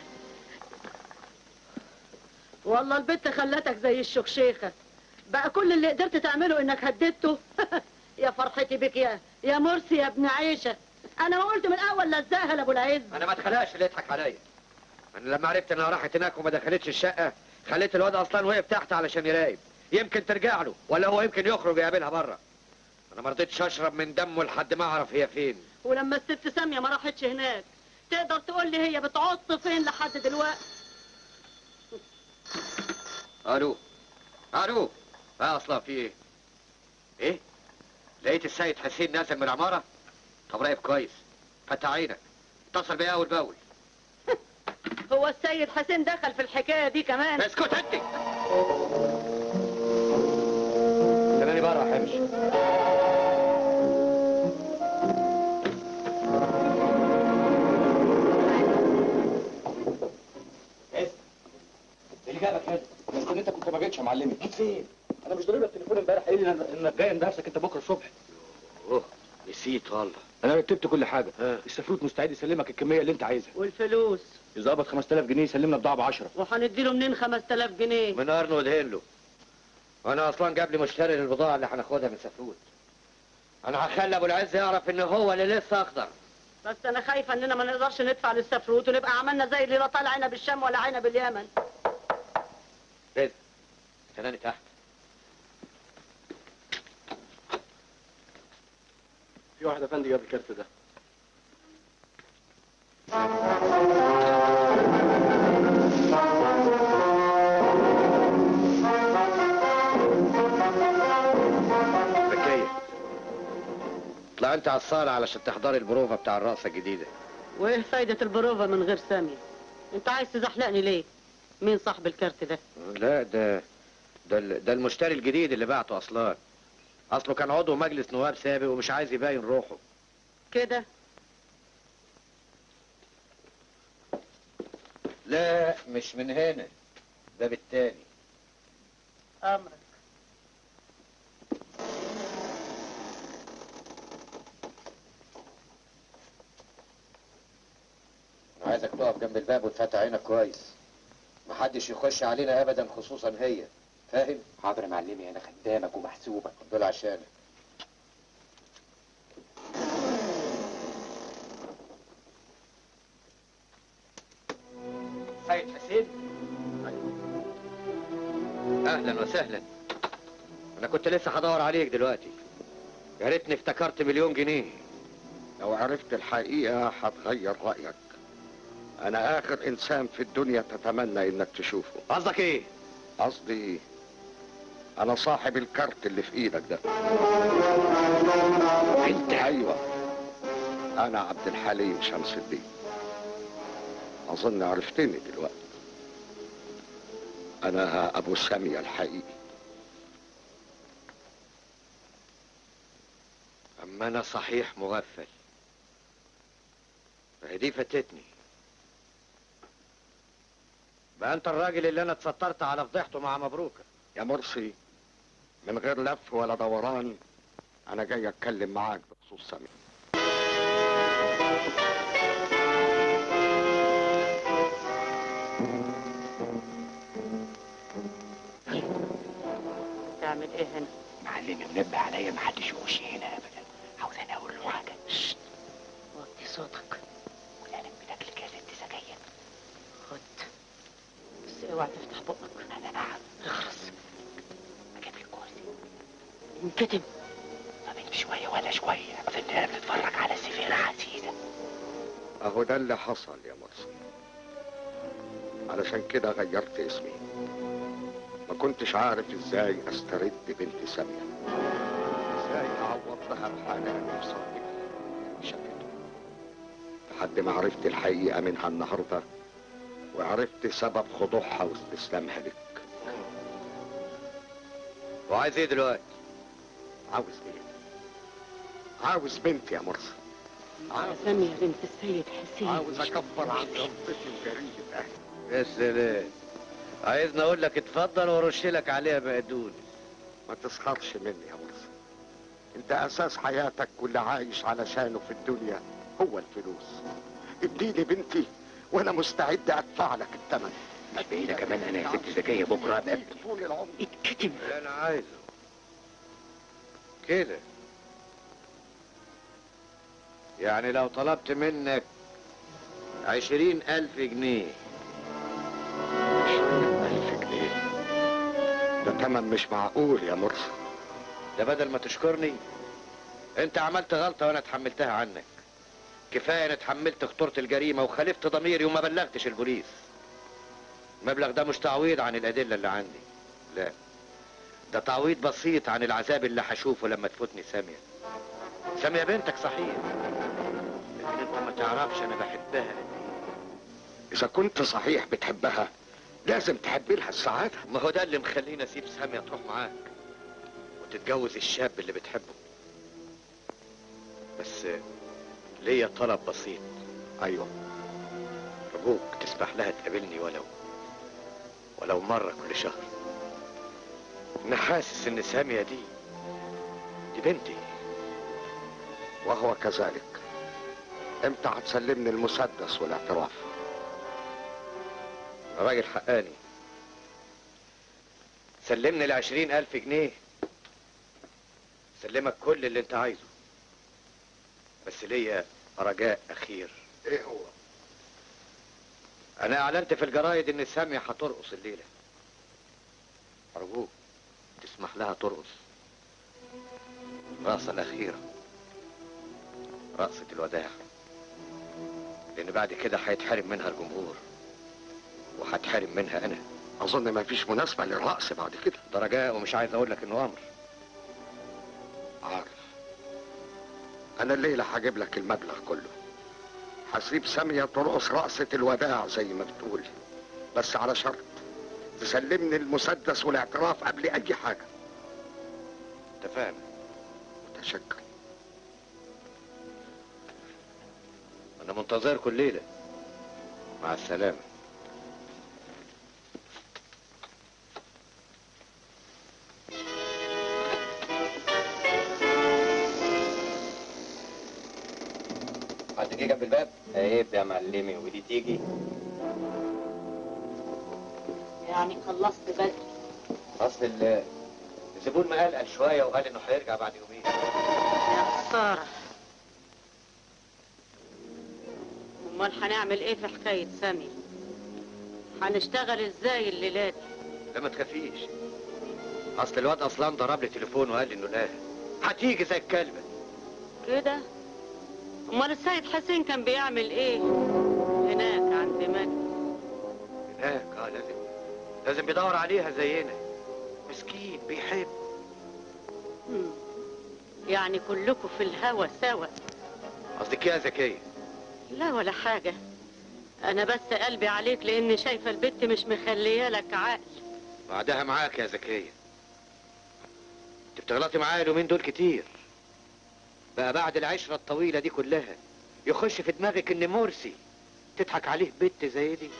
والله البت خلتك زي الشخشيخه بقى كل اللي قدرت تعمله انك هددته يا فرحتي بك يا يا مرسي يا ابن عيشه انا ما قلت من الاول لزاها لابو العز انا ما اتخلقش اللي يضحك عليا انا لما عرفت انها راحت هناك وما دخلتش الشقه خليت الواد اصلا وقف تحت علشان يراقب يمكن ترجع له ولا هو يمكن يخرج يقابلها بره انا ما رضيتش اشرب من دمه لحد ما اعرف هي فين ولما الست ساميه ما راحتش هناك تقدر تقول لي هي بتعط فين لحد دلوقتي الو الو ها اصلا في ايه ايه لقيت السيد حسين نازل من العماره طب راقب كويس فتح عينك اتصل بيا اول باول هو السيد حسين دخل في الحكايه دي كمان اسكت انت استناني بره يا حمش ايه اللي جابك هنا؟ يمكن انت كنت ما جيتش يا معلمي جيت فين؟ انا مش ضارب لك تليفون امبارح قايل لي إن- انك جاي نفسك انت بكره الصبح اوه نسيت والله انا رتبت كل حاجه السفروت مستعد يسلمك الكميه اللي انت عايزها والفلوس اذا قبض 5000 جنيه يسلمنا بضاعه ب 10 وهنديله منين 5000 جنيه من نار ودهن له وانا اصلا جاب لي مشتري للبضاعه اللي هناخدها من سفروت انا هخلي ابو العز يعرف ان هو اللي لسه اخضر بس انا خايفه اننا ما نقدرش ندفع للسفروت ونبقى عملنا زي اللي لا طالع عنب الشام ولا عنب اليمن رزق استناني تحت في واحد افندي جاب الكارت ده ذكيه اطلع انت على الصاله علشان تحضري البروفه بتاع الرقصه الجديده وايه فايده البروفه من غير سامي انت عايز تزحلقني ليه مين صاحب الكارت ده لا ده ده ال- ده المشتري الجديد اللي بعته اصلا اصله كان عضو مجلس نواب سابق ومش عايز يبين روحه كده لا مش من هنا ده بالتاني امرك انا عايزك تقف جنب الباب وتفتح عينك كويس محدش يخش علينا ابدا خصوصا هي فاهم حاضر يا معلمي انا خدامك ومحسوبك دول عشانك سيد حسين اهلا وسهلا انا كنت لسه هدور عليك دلوقتي يا ريتني افتكرت مليون جنيه لو عرفت الحقيقة هتغير رأيك أنا آخر إنسان في الدنيا تتمنى إنك تشوفه قصدك إيه؟ قصدي أنا صاحب الكارت اللي في إيدك ده أنت أيوة أنا عبد الحليم شمس الدين أظن عرفتني دلوقتي أنا أبو سامية الحقيقي اما انا صحيح مغفل فهي دي فاتتني بقى انت الراجل اللي انا اتسترت على فضيحته مع مبروكه يا مرسي من غير لف ولا دوران أنا جاي أتكلم معاك بخصوص سامية تعمل ايه هنا معلمي منبه عليا ما حدش يخش هنا ابدا عاوز انا اقول له حاجه ششت وطي صوتك وانا بتاكل يا ست سجاير خد بس اوعى تفتح بقك انا نعم اخرس اجيب لي كرسي انكتم ما بين شويه ولا شويه اظن بتتفرج على سفينه عزيزه أهو ده اللي حصل يا مرسي علشان كده غيرت اسمي ما كنتش عارف ازاي استرد بنت سامية ازاي اعوض لها الحاجة اللي وصلت شافته لحد ما عرفت الحقيقة منها النهاردة وعرفت سبب خضوعها واستسلامها لك وعايز ايه دلوقتي عاوز ايه عاوز بنتي يا مرسي يا سامية بنت السيد حسين عاوز اكفر عن غلطتي وجريمة اهلي يا سلام عايزني اقول لك اتفضل وارش لك عليها بقدونس ما تسخرش مني يا مرسي انت اساس حياتك واللي عايش علشانه في الدنيا هو الفلوس اديني بنتي وانا مستعد ادفع لك الثمن بعيدة كمان انا يا ست زكية بكره ابقى ابني طول العمر اتكتم اللي انا عايزه كده يعني لو طلبت منك عشرين ألف جنيه ألف جنيه ده تمن مش معقول يا مرسي ده بدل ما تشكرني انت عملت غلطة وانا اتحملتها عنك كفاية انا اتحملت خطورة الجريمة وخالفت ضميري وما بلغتش البوليس المبلغ ده مش تعويض عن الأدلة اللي عندي لا ده تعويض بسيط عن العذاب اللي هشوفه لما تفوتني سامية سامية بنتك صحيح لكن انت ما تعرفش انا بحبها قد ايه اذا كنت صحيح بتحبها لازم تحب لها السعاده ما هو ده اللي مخليني اسيب سامية تروح معاك وتتجوز الشاب اللي بتحبه بس ليا طلب بسيط ايوه ارجوك تسمح لها تقابلني ولو ولو مرة كل شهر انا حاسس ان سامية دي دي بنتي وهو كذلك امتى هتسلمني المسدس والاعتراف راجل حقاني سلمني العشرين ألف جنيه سلمك كل اللي انت عايزه بس ليا رجاء أخير ايه هو أنا أعلنت في الجرايد إن سامية هترقص الليلة أرجوك تسمح لها ترقص الرقصة الأخيرة رقصة الوداع لأن بعد كده هيتحرم منها الجمهور وهتحرم منها أنا اظن ما فيش مناسبه للرقص بعد كده ده رجاء ومش عايز أقول لك إنه أمر عارف انا الليله هجيب لك المبلغ كله هسيب سامية ترقص رقصة الوداع زي ما بتقول بس على شرط تسلمني المسدس والاعتراف قبل اي حاجة اتفقنا متشكر أنا منتظركم الليلة مع السلامة حد جه جنب الباب؟ عيب يا معلمي ودي تيجي يعني خلصت بدري أصل ال- الزبون مقلقل شوية وقال إنه هيرجع بعد يومين يا خسارة امال هنعمل ايه في حكاية سامي هنشتغل ازاي الليلة دي لا ما تخافيش أصل الواد أصلان ضرب لي تليفون وقال لي إنه لا هتيجي زي الكلبة كده امال السيد حسين كان بيعمل ايه هناك عند مجد هناك اه لازم لازم بيدور عليها زينا مسكين بيحب مم. يعني كلكم في الهوا سوا قصدك إيه يا زكية لا ولا حاجة أنا بس قلبي عليك لأني شايفة البت مش مخلية لك عقل بعدها معاك يا زكية انت بتغلطي معايا اليومين دول كتير بقى بعد العشرة الطويلة دي كلها يخش في دماغك ان مرسي تضحك عليه بنت زي دي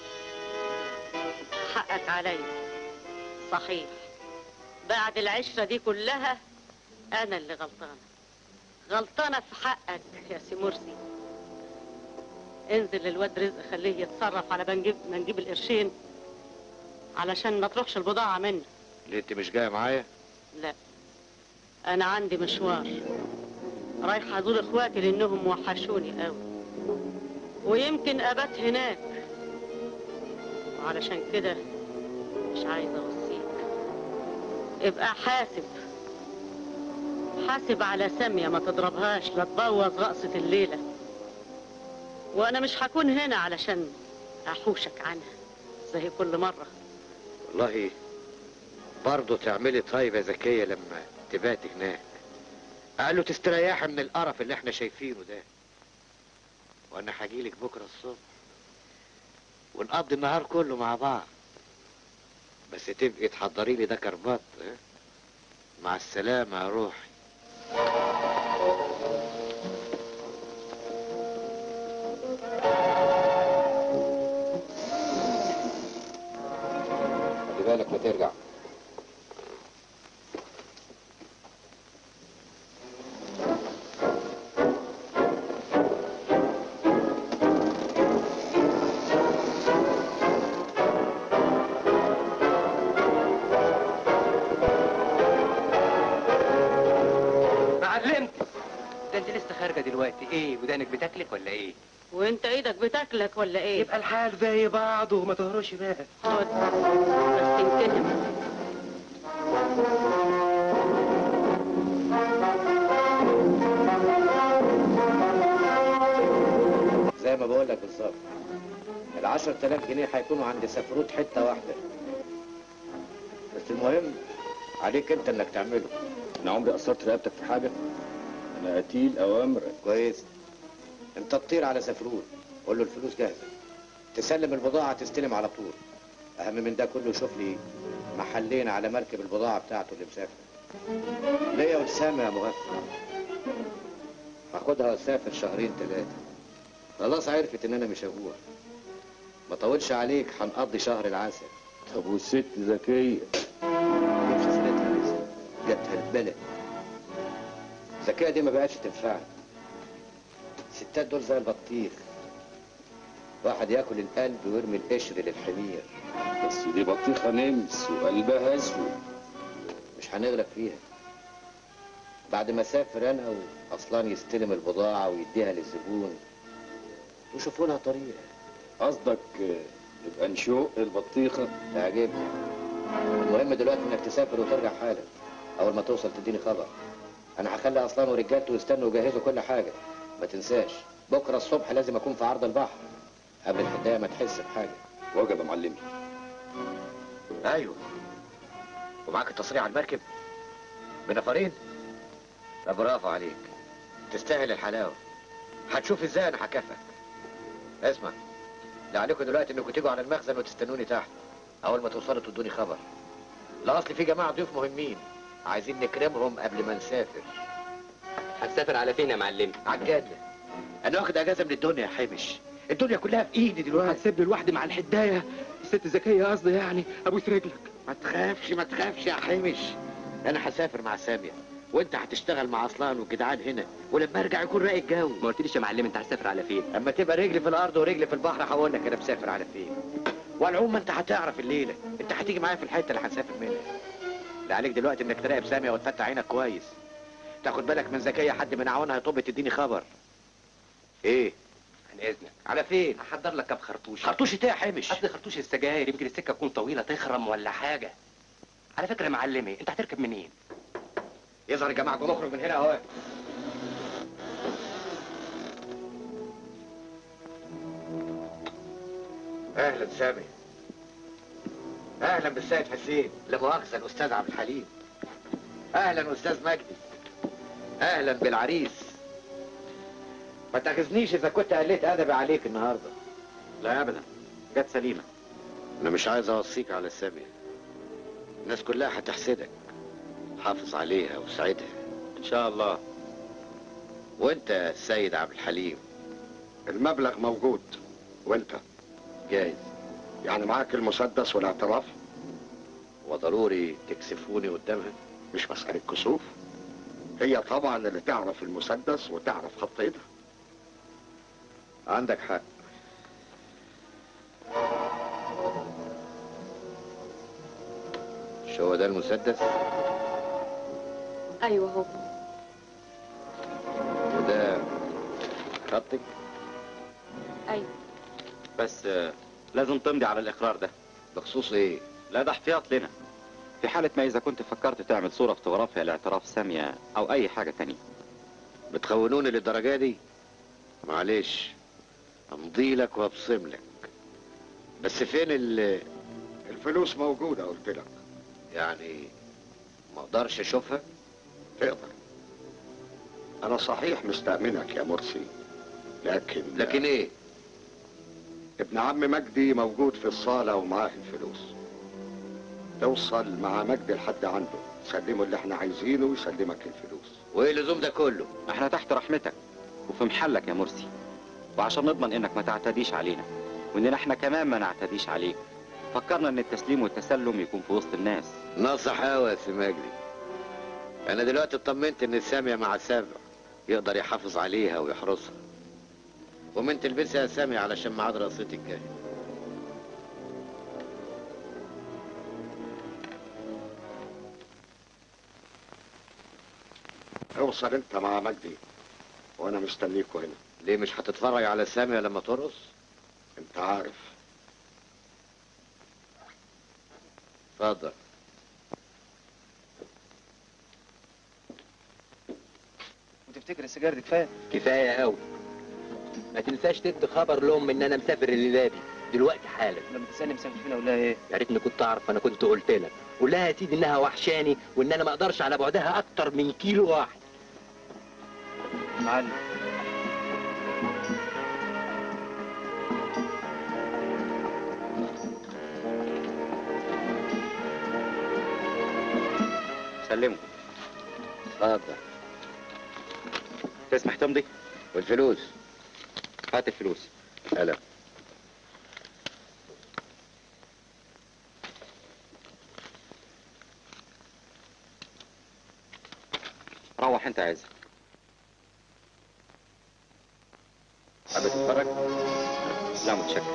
حقك عليا صحيح بعد العشرة دي كلها أنا اللي غلطانة غلطانة في حقك يا سي مرسي انزل للواد رزق خليه يتصرف على بنجيب ما نجيب القرشين علشان ما تروحش البضاعة منه ليه انت مش جاية معايا لا أنا عندي مشوار رايحة أزور إخواتي لأنهم وحشوني قوي ويمكن أبات هناك وعلشان كده مش عايزة أوصيك ابقى حاسب حاسب على سامية ما تضربهاش لا تبوظ رقصة الليلة وأنا مش هكون هنا علشان أحوشك عنها زي كل مرة والله برضه تعملي طيب يا زكية لما تباتي هناك قالوا تستريحي من القرف اللي احنا شايفينه ده وانا هجيلك بكرة الصبح ونقضي النهار كله مع بعض بس تبقي تحضري لي ده كربات ها؟ مع السلامة يا روحي خلي بالك ما ترجع معلمت ده انت لسه خارجه دلوقتي ايه ودانك بتاكلك ولا ايه وانت ايدك بتاكلك ولا ايه؟ يبقى الحال زي بعضه ما تهرش بقى خد بس تنتهم زي ما بقول لك بالظبط ال 10000 جنيه هيكونوا عند سفروت حته واحده بس المهم عليك انت انك تعمله انا عمري قصرت رقبتك في حاجه انا قتيل اوامرك كويس انت تطير على سفروت قول له الفلوس جاهزه تسلم البضاعه تستلم على طول اهم من ده كله شوف لي محلين على مركب البضاعه بتاعته اللي مسافر ليا وسامة يا مغفل هاخدها واسافر شهرين ثلاثه خلاص عرفت ان انا مش ابوها ما طولش عليك هنقضي شهر العسل طب والست ذكيه جبش سيرتها لسه جابتها البلد الذكاء دي ما بقتش تنفعك الستات دول زي البطيخ واحد ياكل القلب ويرمي القشر للحمير بس دي بطيخه نمس وقلبها اسود مش هنغلب فيها بعد ما اسافر انا واصلان يستلم البضاعه ويديها للزبون ويشوفوا لها طريقه قصدك نبقى نشق البطيخه تعجبني المهم دلوقتي انك تسافر وترجع حالا اول ما توصل تديني خبر انا هخلي اصلان ورجالته يستنوا ويجهزوا كل حاجه ما تنساش بكره الصبح لازم اكون في عرض البحر قبل الحدايه ما تحس بحاجه وجب يا معلمي ايوه ومعاك التصريح على المركب بنفرين لا برافو عليك تستاهل الحلاوه هتشوف ازاي انا هكافئك اسمع اللي عليكم دلوقتي انكم تيجوا على المخزن وتستنوني تحت اول ما توصلوا تدوني خبر لا اصل في جماعه ضيوف مهمين عايزين نكرمهم قبل ما نسافر هتسافر على فين يا معلم على الجنه انا واخد اجازه من الدنيا يا حمش الدنيا كلها في ايدي دلوقتي هتسيبني لوحدي مع الحدايه الست ذكيه قصدي يعني ابوس رجلك ما تخافش ما تخافش يا حمش انا هسافر مع ساميه وانت هتشتغل مع اصلان والجدعان هنا ولما ارجع يكون رايق الجو ما قلتليش يا معلم انت هتسافر على فين اما تبقى رجلي في الارض ورجلي في البحر هقول لك انا مسافر على فين والعموم انت هتعرف الليله انت هتيجي معايا في الحته اللي هنسافر منها اللي عليك دلوقتي انك تراقب ساميه وتفتح عينك كويس تاخد بالك من ذكيه حد من عوانها يطب تديني خبر ايه عن اذنك على فين هحضر لك كام خرطوش خرطوش ايه يا حمش اصل خرطوش السجاير يمكن السكه تكون طويله تخرم ولا حاجه على فكره يا معلمي انت هتركب منين يظهر يا جماعه بنخرج من هنا اهو اهلا سامي اهلا بالسيد حسين لا مؤاخذه الاستاذ عبد الحليم اهلا استاذ مجدي اهلا بالعريس ما تاخذنيش اذا كنت قليت ادبي عليك النهارده لا ابدا جت سليمه انا مش عايز اوصيك على سامية الناس كلها هتحسدك حافظ عليها وساعدها ان شاء الله وانت يا السيد عبد الحليم المبلغ موجود وانت جايز يعني معاك المسدس والاعتراف وضروري تكسفوني قدامها مش مسألة كسوف هي طبعا اللي تعرف المسدس وتعرف خط ايدها عندك حق مش هو ده المسدس ايوه هو وده خطك ايوه بس آه، لازم تمضي على الاقرار ده بخصوص ايه لا ده احتياط لنا في حالة ما إذا كنت فكرت تعمل صورة فوتوغرافيا لاعتراف سامية أو أي حاجة تانية بتخونوني للدرجة دي معلش امضي لك وابصم لك بس فين ال الفلوس موجودة قلت لك يعني ما اقدرش اشوفها تقدر انا صحيح مستأمنك يا مرسي لكن لكن ايه ابن عم مجدي موجود في الصالة ومعاه الفلوس توصل مع مجدي لحد عنده سلمه اللي احنا عايزينه ويسلمك الفلوس وايه اللزوم ده كله احنا تحت رحمتك وفي محلك يا مرسي وعشان نضمن انك ما تعتديش علينا واننا احنا كمان ما نعتديش عليك فكرنا ان التسليم والتسلم يكون في وسط الناس نصح قوي يا سي مجدي انا دلوقتي اطمنت ان سامية مع سابع يقدر يحافظ عليها ويحرسها ومن تلبسها يا سامية علشان ميعاد رقصتك جاي اوصل انت مع مجدي وانا مستنيكوا هنا ليه مش هتتفرج على سامية لما ترقص انت عارف اتفضل وتفتكر السيجاره دي كفايه كفايه قوي ما تنساش تدي خبر لهم ان انا مسافر الليله دي دلوقتي حالا لما تسالني مسامح فينا ولا ايه يا ريتني كنت اعرف انا كنت قلت لك قول لها يا سيدي انها وحشاني وان انا ما اقدرش على بعدها اكتر من كيلو واحد معلم سلمه اتفضل تسمح تمضي والفلوس هات الفلوس قلم روح انت عايز حابب تتفرج؟ لا متشكر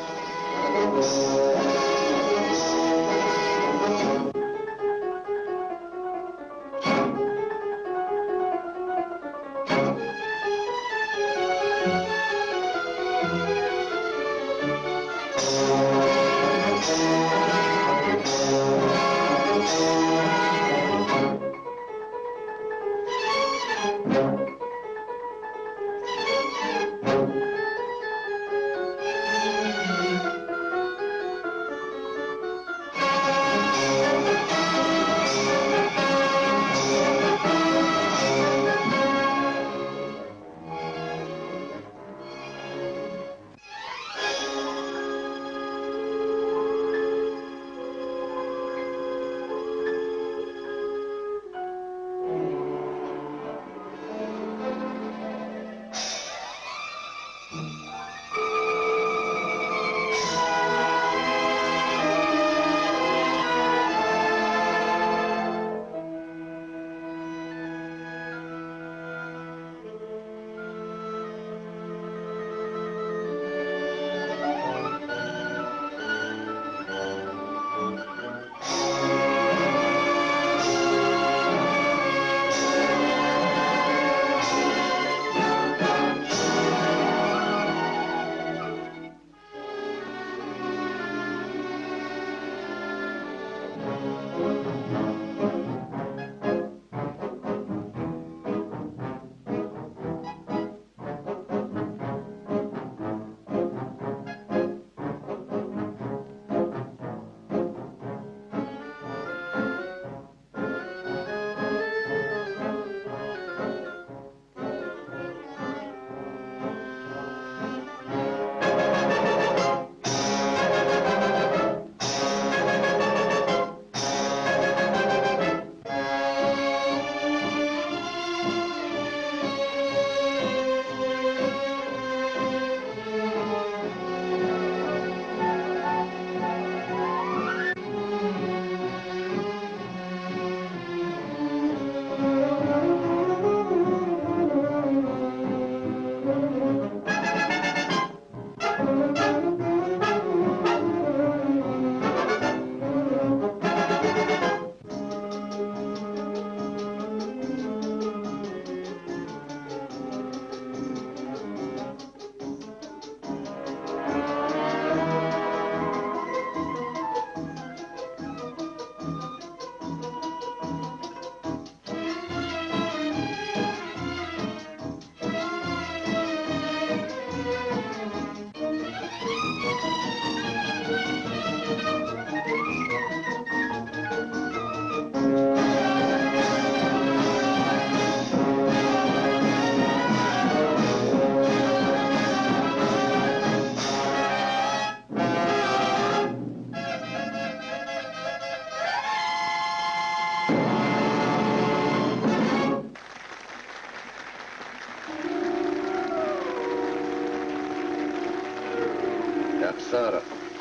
يا خسارة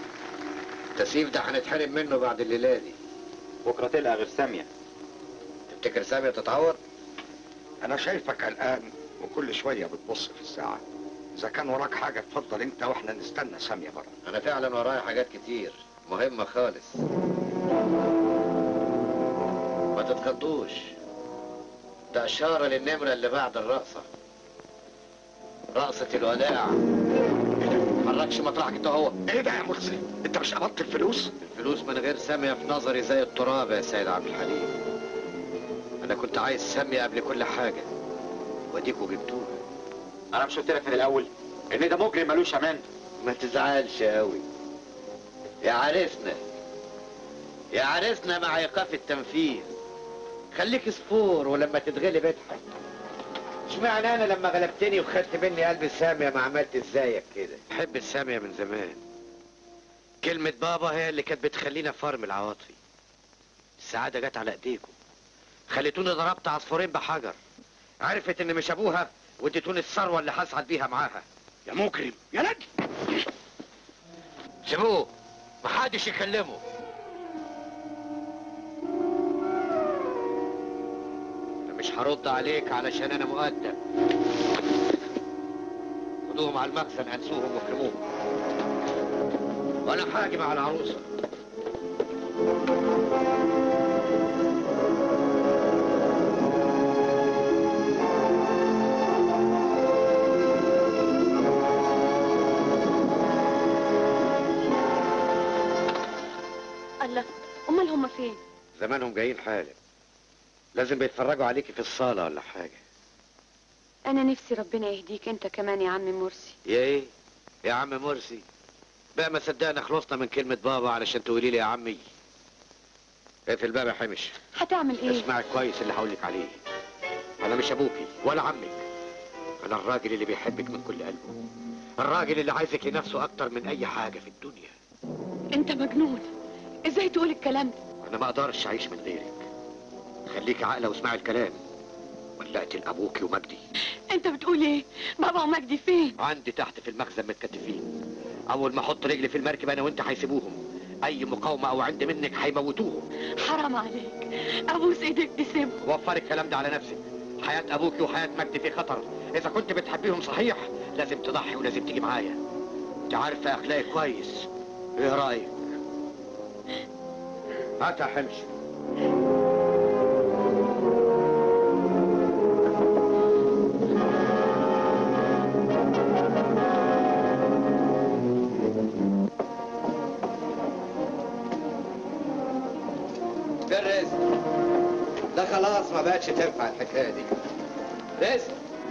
التسييف ده هنتحرم منه بعد الليلة دي بكرة تلقى غير سامية تفتكر سامية تتعور؟ انا شايفك قلقان وكل شويه بتبص في الساعه اذا كان وراك حاجه اتفضل انت واحنا نستنى ساميه بره أنا فعلا ورايا حاجات كتير مهمة خالص ما تتخضوش ده إشارة للنمرة اللي بعد الرقصة رقصة الوداع حركش مطرحك انت هو ايه ده يا مرسي انت مش قبضت الفلوس الفلوس من غير سامية في نظري زي التراب يا سيد عبد الحليم انا كنت عايز سامية قبل كل حاجة واديكوا جبتوها انا مش قلت لك من الاول ان ده مجرم ملوش امان ما تزعلش قوي يا عريسنا يا عريسنا مع ايقاف التنفيذ خليك صفور ولما تتغلب اضحك اشمعنى انا لما غلبتني وخدت مني قلب السامية ما عملت زيك كده بحب السامية من زمان كلمة بابا هي اللي كانت بتخلينا فرم العواطفي السعادة جت على ايديكم خليتوني ضربت عصفورين بحجر عرفت ان مش ابوها واديتوني الثروة اللي هسعد بيها معاها يا مكرم يا نجم سيبوه محدش يكلمه انا مش هرد عليك علشان انا مؤدب خدوهم على المخزن انسوهم واكرموهم وانا هاجم على العروسه الله امال هم فين زمانهم جايين حالا لازم بيتفرجوا عليكي في الصاله ولا حاجه انا نفسي ربنا يهديك انت كمان يا عم مرسي يا ايه يا عم مرسي بقى ما صدقنا خلصنا من كلمه بابا علشان تقولي لي يا عمي اقفل الباب يا حمش هتعمل ايه اسمعي كويس اللي هقولك عليه انا مش ابوكي ولا عمك انا الراجل اللي بيحبك من كل قلبه الراجل اللي عايزك لنفسه اكتر من اي حاجه في الدنيا انت مجنون ازاي تقول الكلام ده انا ما اقدرش اعيش من غيرك خليكي عاقله واسمعي الكلام ولا اقتل ابوكي ومجدي انت بتقول ايه بابا ومجدي فين عندي تحت في المخزن متكتفين اول ما احط رجلي في المركب انا وانت هيسيبوهم اي مقاومه او عند منك هيموتوهم حرام عليك ابوس ايدك تسيبهم وفر الكلام ده على نفسك حياه ابوكي وحياه مجدي في خطر اذا كنت بتحبيهم صحيح لازم تضحي ولازم تيجي معايا انت عارفه اخلاقي كويس ايه رايك هات يا حمش رزق ده خلاص ما بقتش تنفع الحكايه دي رزق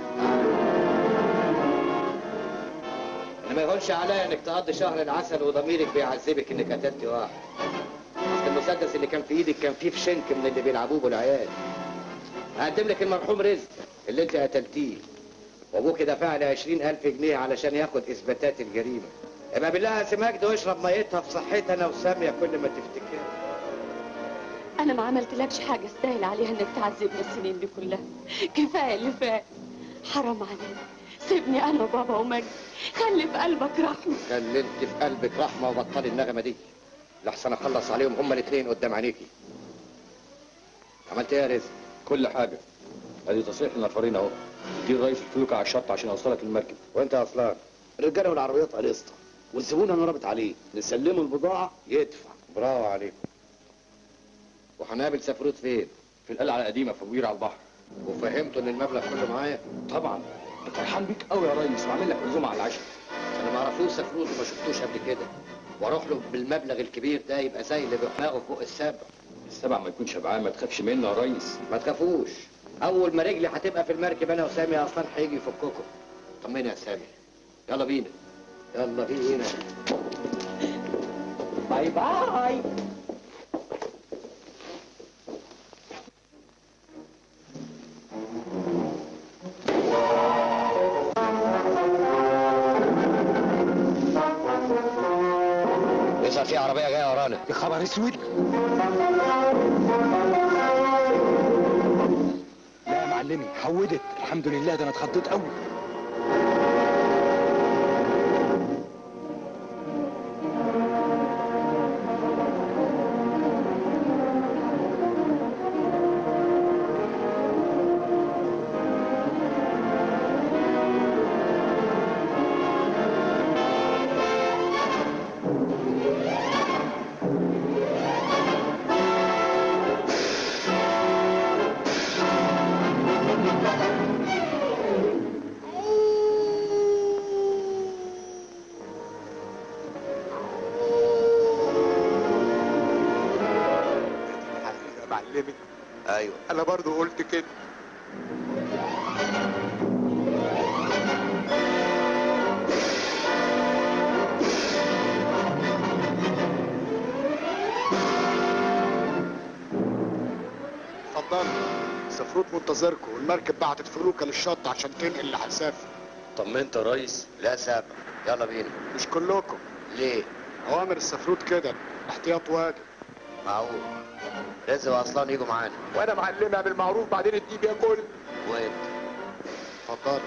انا ما يهونش عليا انك تقضي شهر العسل وضميرك بيعذبك انك قتلت واحد اصل المسدس اللي كان في ايدك كان فيه في شنك من اللي بيلعبوه بالعيال هقدم لك المرحوم رزق اللي انت قتلتيه وابوك دفع لي 20000 جنيه علشان ياخد اثباتات الجريمه يبقى بالله يا سي مجدي واشرب ميتها في صحتي انا وساميه كل ما تفتكر انا ما عملتلكش حاجه استاهل عليها انك تعذبني السنين دي كلها كفايه اللي فات حرام عليك سيبني انا وبابا ومجدي خلي في قلبك رحمه خلي انت في قلبك رحمه وبطلي النغمه دي لحسن اخلص عليهم هما الاثنين قدام عينيكي عملت ايه يا رزق كل حاجة ادي تصريح النفرين اهو دي رئيس الفلوكة على الشط عشان اوصلك المركب وانت يا اصلان الرجاله والعربيات قليصه والزبون انا رابط عليه نسلمه البضاعه يدفع برافو عليكم وهنقابل سفروت فين؟ في القلعة القديمة في بوير على البحر وفهمته ان المبلغ كله معايا؟ طبعا فرحان بيك قوي يا ريس وعامل لك عزومة على العشاء انا ما اعرفوش سفروت وما شفتوش قبل كده واروح له بالمبلغ الكبير ده يبقى زي اللي بيخلقه فوق السبع السبع ما يكون شبعان ما تخافش منه يا ريس ما تخافوش اول ما رجلي هتبقى في المركب انا وسامي اصلا هيجي يفككم طمني يا سامي يلا بينا يلا بينا باي باي يظهر في عربيه جايه ورانا يا خبر اسود لا يا معلمي حودت الحمد لله ده انا اتخضيت قوي يا معلمي ايوه انا برضو قلت كده السفروت منتظركم والمركب بعتت فلوكه للشط عشان تنقل اللي هتسافر طمنت يا ريس لا سافر يلا بينا مش كلكم ليه اوامر السفروت كده احتياط واجب معقول رزق واصلان يجوا معانا وانا معلمها بالمعروف بعدين الديب ياكل وانت اتفضل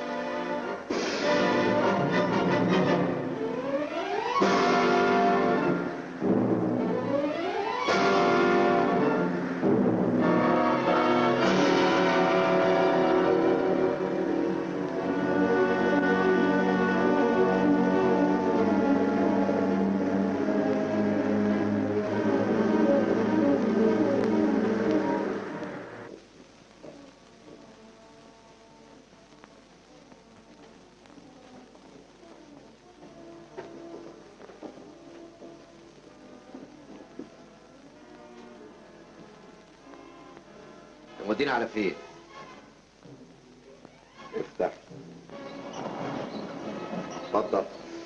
مودينا على فين افتح اتفضل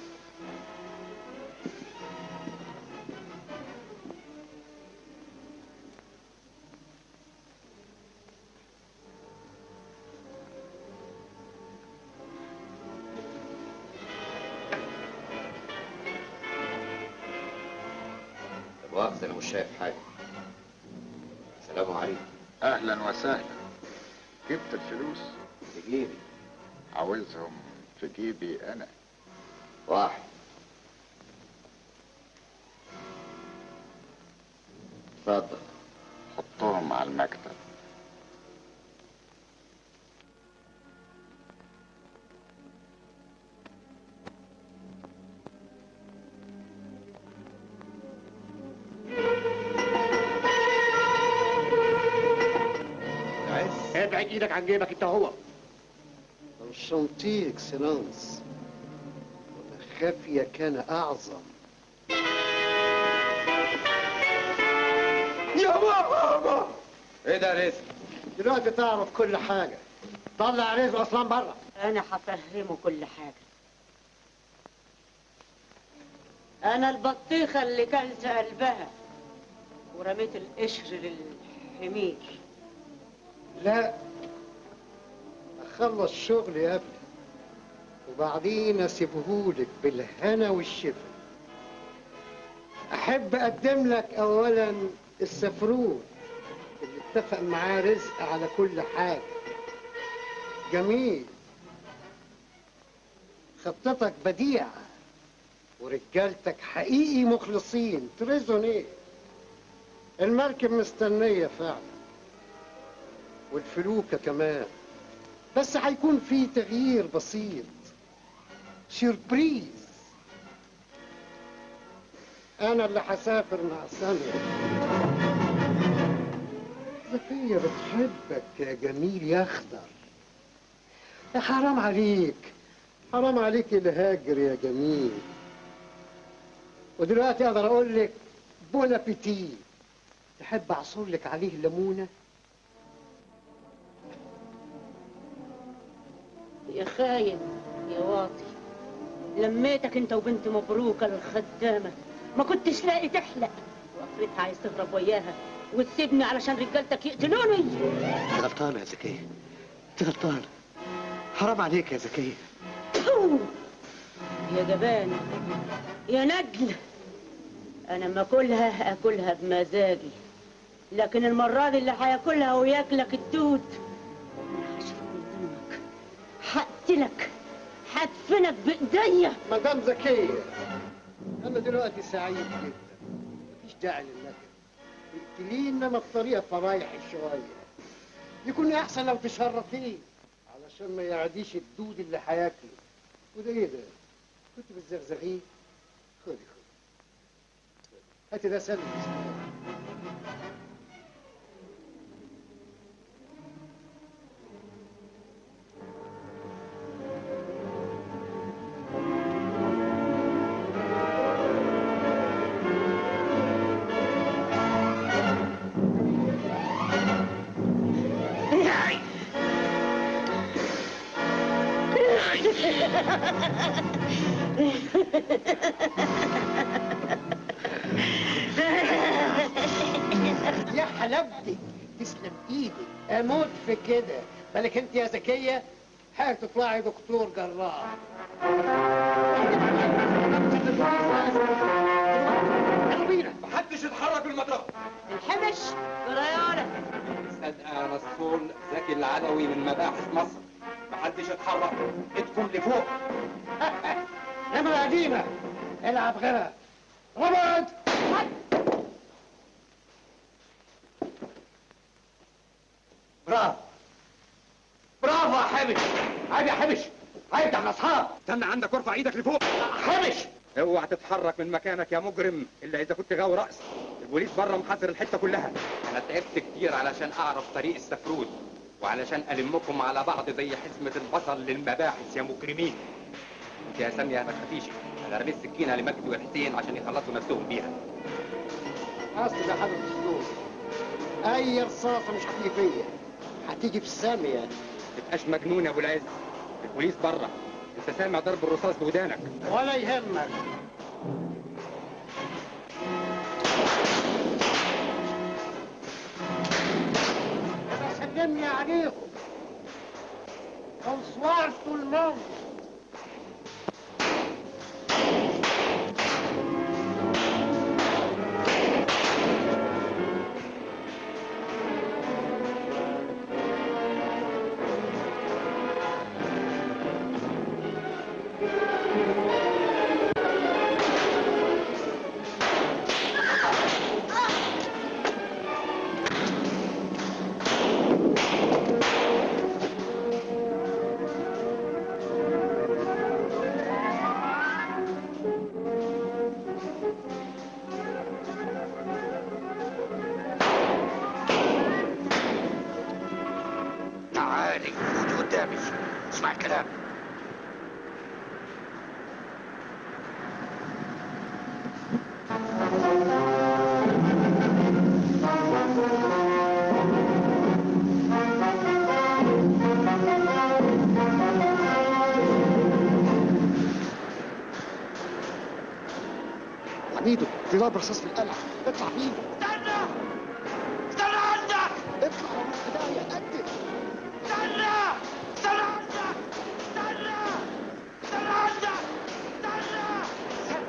مؤاخذة انا مش شايف حاجة السلام عليكم اهلا وسهلا جبت الفلوس في جيبي عاوزهم في جيبي انا واحد اتفضل حطهم على المكتب ابعد ايدك عن جيبك انت هو انشانتي اكسلانس خافية كان أعظم يا ماما ايه ده رزق؟ دلوقتي تعرف كل حاجة طلع رزق أصلا بره انا هفهمه كل حاجه انا البطيخه اللي كلت قلبها ورميت القشر للحمير لا أخلص شغل يا ابني وبعدين أسيبهولك بالهنا والشفا أحب أقدم لك أولا السفرون اللي اتفق معاه رزق على كل حاجة جميل خطتك بديعة ورجالتك حقيقي مخلصين تريزونيه المركب مستنية فعلا والفلوكة كمان بس هيكون في تغيير بسيط سيربريز أنا اللي هسافر مع سامية زكية بتحبك يا جميل يا أخضر يا حرام عليك حرام عليك الهاجر يا جميل ودلوقتي أقدر أقول لك بون أبيتي تحب أعصر لك عليه ليمونة يا خاين يا واطي لميتك انت وبنت مبروكه الخدامه ما كنتش لاقي تحلق وافرضها عايز تهرب وياها وتسيبني علشان رجالتك يقتلوني أنت غلطانة يا زكية أنت غلطانة حرام عليك يا زكية فو! يا جبان يا ندل انا ما اكلها اكلها بمزاجي لكن المره دي اللي هياكلها وياكلك الدود انا هشرب من دمك هقتلك هدفنك بايديا مدام زكية أنا دلوقتي سعيد جدا مفيش داعي للنكد اقتلينا ما بطريقة فرايح شوية يكون أحسن لو تشرفيه علشان ما يعديش الدود اللي هياكله وده إيه ده؟ كنت بتزغزغيه خدي خدي هاتي ده سلم يا حلاوتك تسلم ايدك اموت في كده بالك انت يا زكيه حاجة تطلعي دكتور جراح يلا بينا محدش يتحرك من المطرح الحبش ريانة صدقة رسول زكي العدوي من مباحث مصر محدش يتحرك ايدكم لفوق نمرة قديمة العب غيرها ربط برافو برافو يا حبش عيب يا حبش عيب ده احنا اصحاب استنى عندك وارفع ايدك لفوق حبش اوعى تتحرك من مكانك يا مجرم الا اذا كنت غاوي رأس البوليس بره محاصر الحته كلها انا تعبت كتير علشان اعرف طريق السفرود وعلشان المكم على بعض زي حزمه البصل للمباحث يا مجرمين انت يا ساميه ما تخافيش انا رميت سكينه لمجدي وحسين عشان يخلصوا نفسهم بيها اصل يا حضرة الدكتور اي رصاصة مش هتيجي فيا هتيجي في الثانية ما تبقاش مجنون يا ابو العز البوليس بره انت سامع ضرب الرصاص بودانك ولا يهمك سلمني عليهم بونسوار تو الموند تعالي خدي قدامي اسمع الكلام حميدو في ضرب رصاص في القلعة اطلع بيه استنى استنى عندك اطلع يا ابو هدايا قدم استنى استنى عندك استنى استنى عندك استنى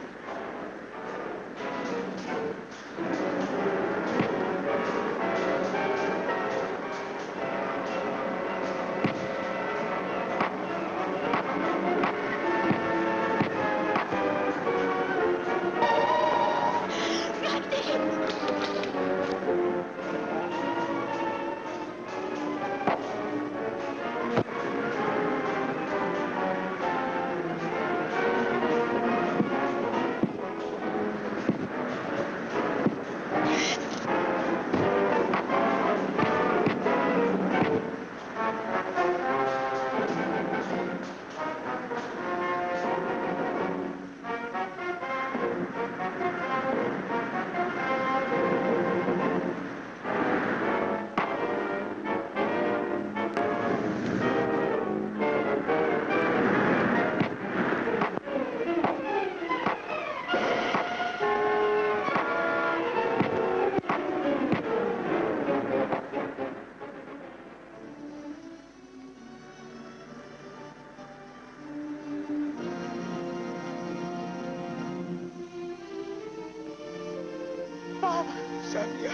بابا سامية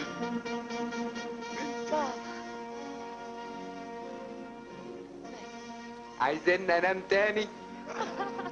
بابا عايزين انام تاني